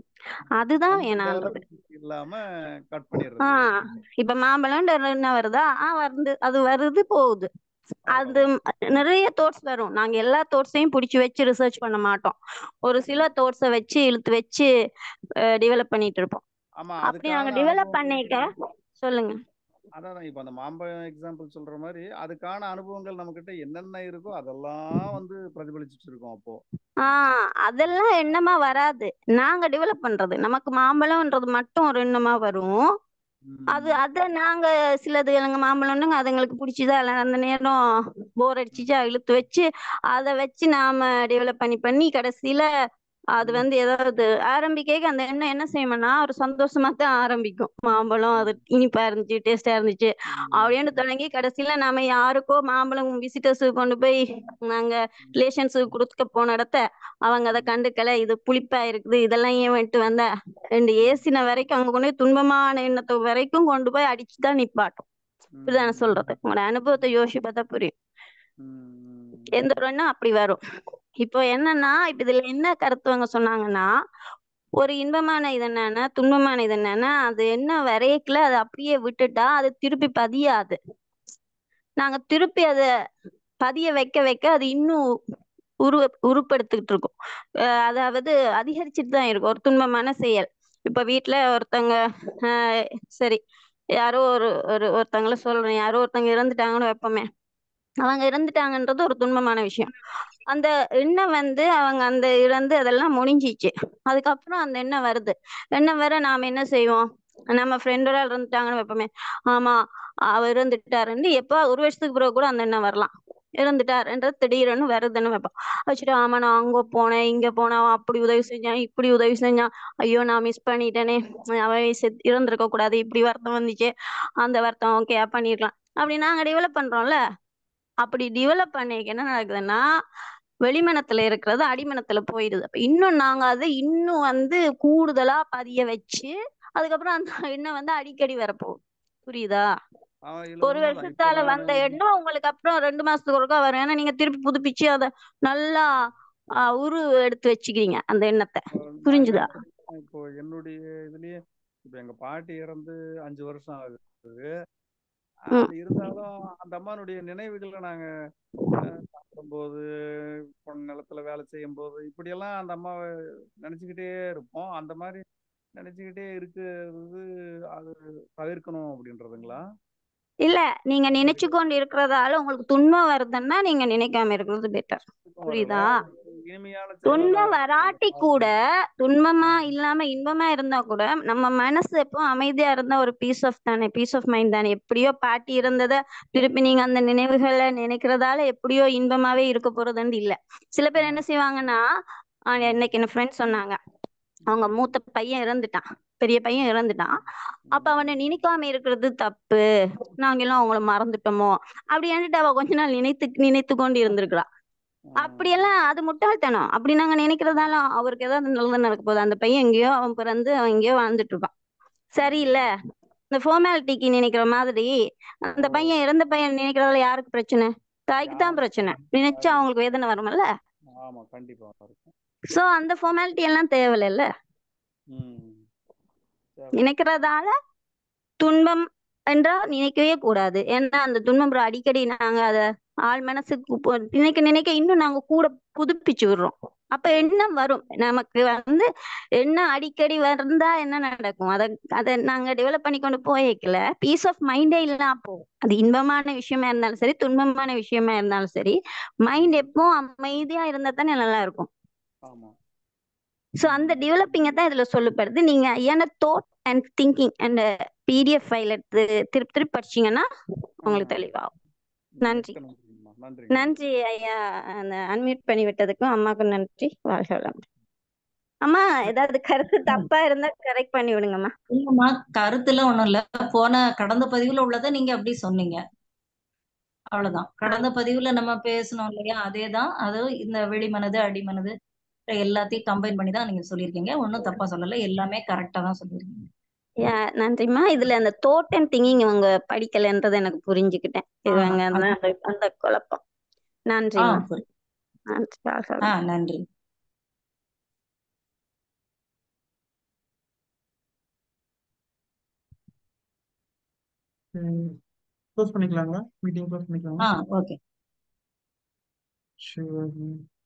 அதுதான் அந்த வேணான்றது டெவலப்மெண்ட் இல்லாம கட் பண்ணிடுறது ஆஹ் இப்ப மாம்பழம் என்ன வருதா ஆஹ் வருது அது வருது போகுது அது அவ்வளவுதான் நிறைய தோட்ஸ் வரும் நாங்க எல்லா தோட்ஸையும் பிடிச்சி வச்சு ரிசர்ச் பண்ண மாட்டோம் ஒரு சில ம். தோட்ஸை வச்சு இழுத்து வச்சு டெவலப் பண்ணிட்டு இருப்போம் ஆமா அப்படி நாங்க அதுக்கான டெவலப் அனுபவங்கள் பண்ணிக்க சொல்லுங்க அதான் இப்ப அந்த மாம்பழம் எக்ஸாம்பிள் சொல்ற மாதிரி அதுக்கான அனுபவங்கள் நம்ம கிட்ட என்னென்ன இருக்கோ அதெல்லாம் வந்து பிரதிபலிச்சுட்டு இருக்கோம் அப்போ ஆஹ் அதெல்லாம் எண்ணமா வராது நாங்க டெவலப் பண்றது நமக்கு மாம்பழம்ன்றது மட்டும் ஒரு எண்ணமா வரும் அது ம். அத நாங்க சிலது எங்க மாம்பழம்னுங்க அது எங்களுக்கு பிடிச்சதா இல்ல அந்த நேரம் போர் அடிச்சுச்சா இழுத்து வச்சு அதை வச்சு நாம டெவலப் பண்ணி பண்ணி கடைசியில அது ம். வந்து ஏதாவது ஆரம்பிக்க அந்த எண்ணம் என்ன செய்யும்னா ஒரு சந்தோஷமா தான் ஆரம்பிக்கும் மாம்பழம் அது ம். இனிப்பா இருந்துச்சு டேஸ்டா இருந்துச்சு ம். அப்படின்னு தொடங்கி கடைசியில நாம யாருக்கோ மாம்பழம் விசிட்டர்ஸுக்கு கொண்டு போய் நாங்க ரிலேஷன்ஸுக்கு கொடுக்க போன இடத்த அவங்க அதை ம். கண்டுக்கல இது புளிப்பா இருக்குது இதெல்லாம் ஏன் விட்டு வந்த ரெண்டு ம். ஏசின வரைக்கும் அங்க கொண்டு போய் துன்பமான எண்ணத்தை வரைக்கும் கொண்டு போய் அடிச்சுதான் நிப்பாட்டும் இப்படிதானே ம். சொல்றது உங்களோட அனுபவத்தை யோசிச்சு பார்த்தா புரியும் ம். எந்த ஒரு எண்ணம் அப்படி வரும் இப்போ என்னன்னா இப்ப இதுல என்ன கருத்துவங்க சொன்னாங்கன்னா ஒரு இன்பமான இது என்னன்னா துன்பமான இது என்னன்னா அது என்ன வரையக்குல அதை அப்படியே விட்டுட்டா அது திருப்பி பதியாது நாங்க திருப்பி அத பதிய வைக்க வைக்க அது இன்னும் உருவ உருப்படுத்திக்கிட்டு இருக்கும் அஹ் அதாவது அதிகரிச்சுட்டு தான் இருக்கும் ஒரு துன்பமான செயல் இப்ப வீட்டுல ஒருத்தங்க ஆஹ் சரி யாரோ ஒரு ஒரு ஒருத்தங்கள சொல்றேன் யாரோ ஒருத்தங்க இறந்துட்டாங்கன்னு வைப்போமே அவங்க இறந்துட்டாங்கன்றது ஒரு துன்பமான விஷயம் அந்த எண்ணம் வந்து அவங்க அந்த இறந்து அதெல்லாம் முடிஞ்சிச்சு அதுக்கப்புறம் அந்த எண்ணம் வருது எண்ணம் வர நாம என்ன செய்வோம் நம்ம ஃப்ரெண்டோட இறந்துட்டாங்கன்னு வைப்போமே ஆமா அவர் இறந்துட்டாருன்னு எப்போ ஒரு வருஷத்துக்கு பிறகு கூட அந்த எண்ணம் வரலாம் இறந்துட்டாருன்றது திடீர்னு வருதுன்னு வைப்போம் வச்சுட்டு ஆமா நான் அங்க போனேன் இங்க போனேன் அவன் அப்படி உதவி செஞ்சான் இப்படி உதவி செஞ்சான் ஐயோ நான் மிஸ் பண்ணிட்டேனே அவன் செத் இறந்திருக்க கூடாது இப்படி வருத்தம் வந்துச்சு அந்த வருத்தம் ஓகே பண்ணிருக்கலாம் அப்படி நாங்க டெவலப் பண்றோம்ல அப்படி டெவலப் பண்ணிக்க என்ன நடக்குதுன்னா வெளிமனத்துல இருக்கிறது அடிமனத்துல போயிடுது அப்ப இன்னும் நாங்க அதை இன்னும் வந்து கூடுதலா பதிய வச்சு அதுக்கப்புறம் அந்த எண்ணம் வந்து அடிக்கடி வரப்போகுது புரியுதா ஆஹ் இல்ல ஒரு உண்மைதான் இப்ப வருஷத்தால நானு வந்த எண்ணம் உங்களுக்கு அப்புறம் ரெண்டு மாசத்துக்கு ஒருக்கா வரும் ஏன்னா நீங்க திருப்பி புதுப்பிச்சு அதை நல்லா ஆஹ் உரு எடுத்து வச்சுக்கிறீங்க அந்த எண்ணத்தை இப்போ நான் என்ன புரிஞ்சுதா சொல்றேன்னா, இப்போ என்னுடைய இதுலயே இப்ப எங்க பாட்டி இறந்து அஞ்சு வருஷம் ஆகுது ம் அது இருந்தாலும் அந்த அம்மானுடைய நினைவுகளை நாங்க அஹ், சாப்பிடும்போது பொன் நிலத்துல வேலை செய்யும் போது இப்படியெல்லாம் அந்த அம்மாவை நினைச்சுக்கிட்டே இருப்போம் அந்த மாதிரி நினைச்சுக்கிட்டே இருக்கிறது அது தவிர்க்கணும் அப்படின்றதுங்களா இல்ல நீங்க அது நினைச்சு கொண்டு இருக்கிறதால உங்களுக்கு துன்பம் வருதுன்னா நீங்க நினைக்காம இருக்கிறது பெட்டர் தூக்கம் வரல புரியுதா இனிமையான துன்பம் செயல்களை வராட்டி கூட துன்பமா இல்லாம இன்பமா இருந்தா கூட நம்ம மனசு எப்போ அமைதியா இருந்தா ஒரு பீஸ் ஆஃப் தானே பீஸ் ஆஃப் மைண்ட் தானே எப்படியோ பாட்டி இருந்தத திருப்பி நீங்க அந்த நினைவுகளை நினைக்கிறதால எப்படியோ இன்பமாவே இருக்க போறதுன்னு இல்ல சில பேர் என்ன செய்வாங்கன்னா ஆஹ் இன்னைக்கு என்ன ஃப்ரெண்ட் சொன்னாங்க அவங்க மூத்த பையன் இறந்துட்டான் பெரிய பையன் இறந்துட்டான் அப்ப அவனை நினைக்காம இருக்கிறது தப்பு நாங்க எல்லாம் அவங்கள மறந்துட்டோமோ அப்படி அவ கொஞ்ச நாள் நினைத்து நினைத்து கொண்டு இருந்திருக்கிறா அப்படியெல்லாம் அது முட்டாள்தனம் அப்படி நாங்க நினைக்கிறதால அவருக்கு ஏதாவது நல்லது நடக்க போகுது அந்த பையன் எங்கேயோ அவன் பிறந்து அவன் எங்கேயோ வாழ்ந்துட்டு இருப்பான் சரியில்ல இந்த ஃபார்மாலிட்டிக்கு நினைக்கிற மாதிரி அந்த பையன் இறந்த பையன் நினைக்கிறதால யாருக்கு பிரச்சனை தாய்க்கு தான் பிரச்சனை நினைச்சா அவங்களுக்கு வேதனை வரும்ல ஆமா கண்டிப்பா இருக்கும் சோ அந்த ஃபார்மாலிட்டி எல்லாம் தேவையில்ல ம் நினைக்கிறதால துன்பம் என்றால் நினைக்கவே கூடாது ஏன்னா அந்த துன்பம் bro அடிக்கடி நாங்க அத ஆள் மனசுக்கு போ- நினைக்க நினைக்க இன்னும் நாங்க கூட புதுப்பிச்சு விடுறோம் அப்ப எண்ணம் வரும் நமக்கு வந்து எண்ணம் அடிக்கடி வந்தா என்ன நடக்கும் அத அத நாங்க டெவலப் பண்ணி கொண்டு போய்க்கல பீஸ் ஆஃப் மைண்டே இல்லாம போகும் அது இன்பமான விஷயமா இருந்தாலும் சரி துன்பமான விஷயமா இருந்தாலும் சரி மைண்ட் எப்பவும் அமைதியா இருந்தா தானே நல்லா இருக்கும் ஆமா ஸோ அந்த டெவலப்பிங்கை தான் இதுல சொல்லப்படுது நீங்க ஐயான thought and thinking and PDF file எடுத்து திருப்பி திருப்பி படிச்சீங்கன்னா உங்களுக்கு தெளிவாகும் நன்றி மிக்க நன்றிங்கம்மா நன்றி நன்றி ஐயா அந்த அன்மியூட் பண்ணி விட்டதுக்கும் அம்மாவுக்கும் நன்றி வாழ்க வளமுடன் அம்மா ஏதாவது கருத்து தப்பா இருந்தா கரெக்ட் பண்ணி விடுங்கம்மா இல்லம்மா கருத்துல ஒண்ணும் இல்ல போன கடந்த பதிவுல உள்ளதை நீங்க அப்படி சொன்னீங்க அவ்வளவுதான் கடந்த பதிவுல நம்ம பேசணும் இல்லையா அதேதான் அது இந்த வெளிமனது அடிமனது எல்லாத்தையும் கம்பைன் பண்ணி தான் நீங்க சொல்லியிருக்கீங்க ஒன்றும் தப்பா சொல்லல எல்லாமே கரெக்டா தான் சொல்லியிருக்கீங்க யா, நன்றிம்மா இதுல அந்த தோட் அண்ட் திங்கிங் இவங்க படிக்கலைன்றதை எனக்கு புரிஞ்சுக்கிட்டேன் இவங்க ஆ, அந்த அந்த- அந்த குழப்பம் ஆ நன்றிம்மா புரி- நன்றி வாழ்க ஆ வளமுடன். நன்றி க்ளோஸ் பண்ணிக்கலாங்களா மீட்டிங் க்ளோஸ் பண்ணிக்கலாங்களா ஆ ஓகே சரி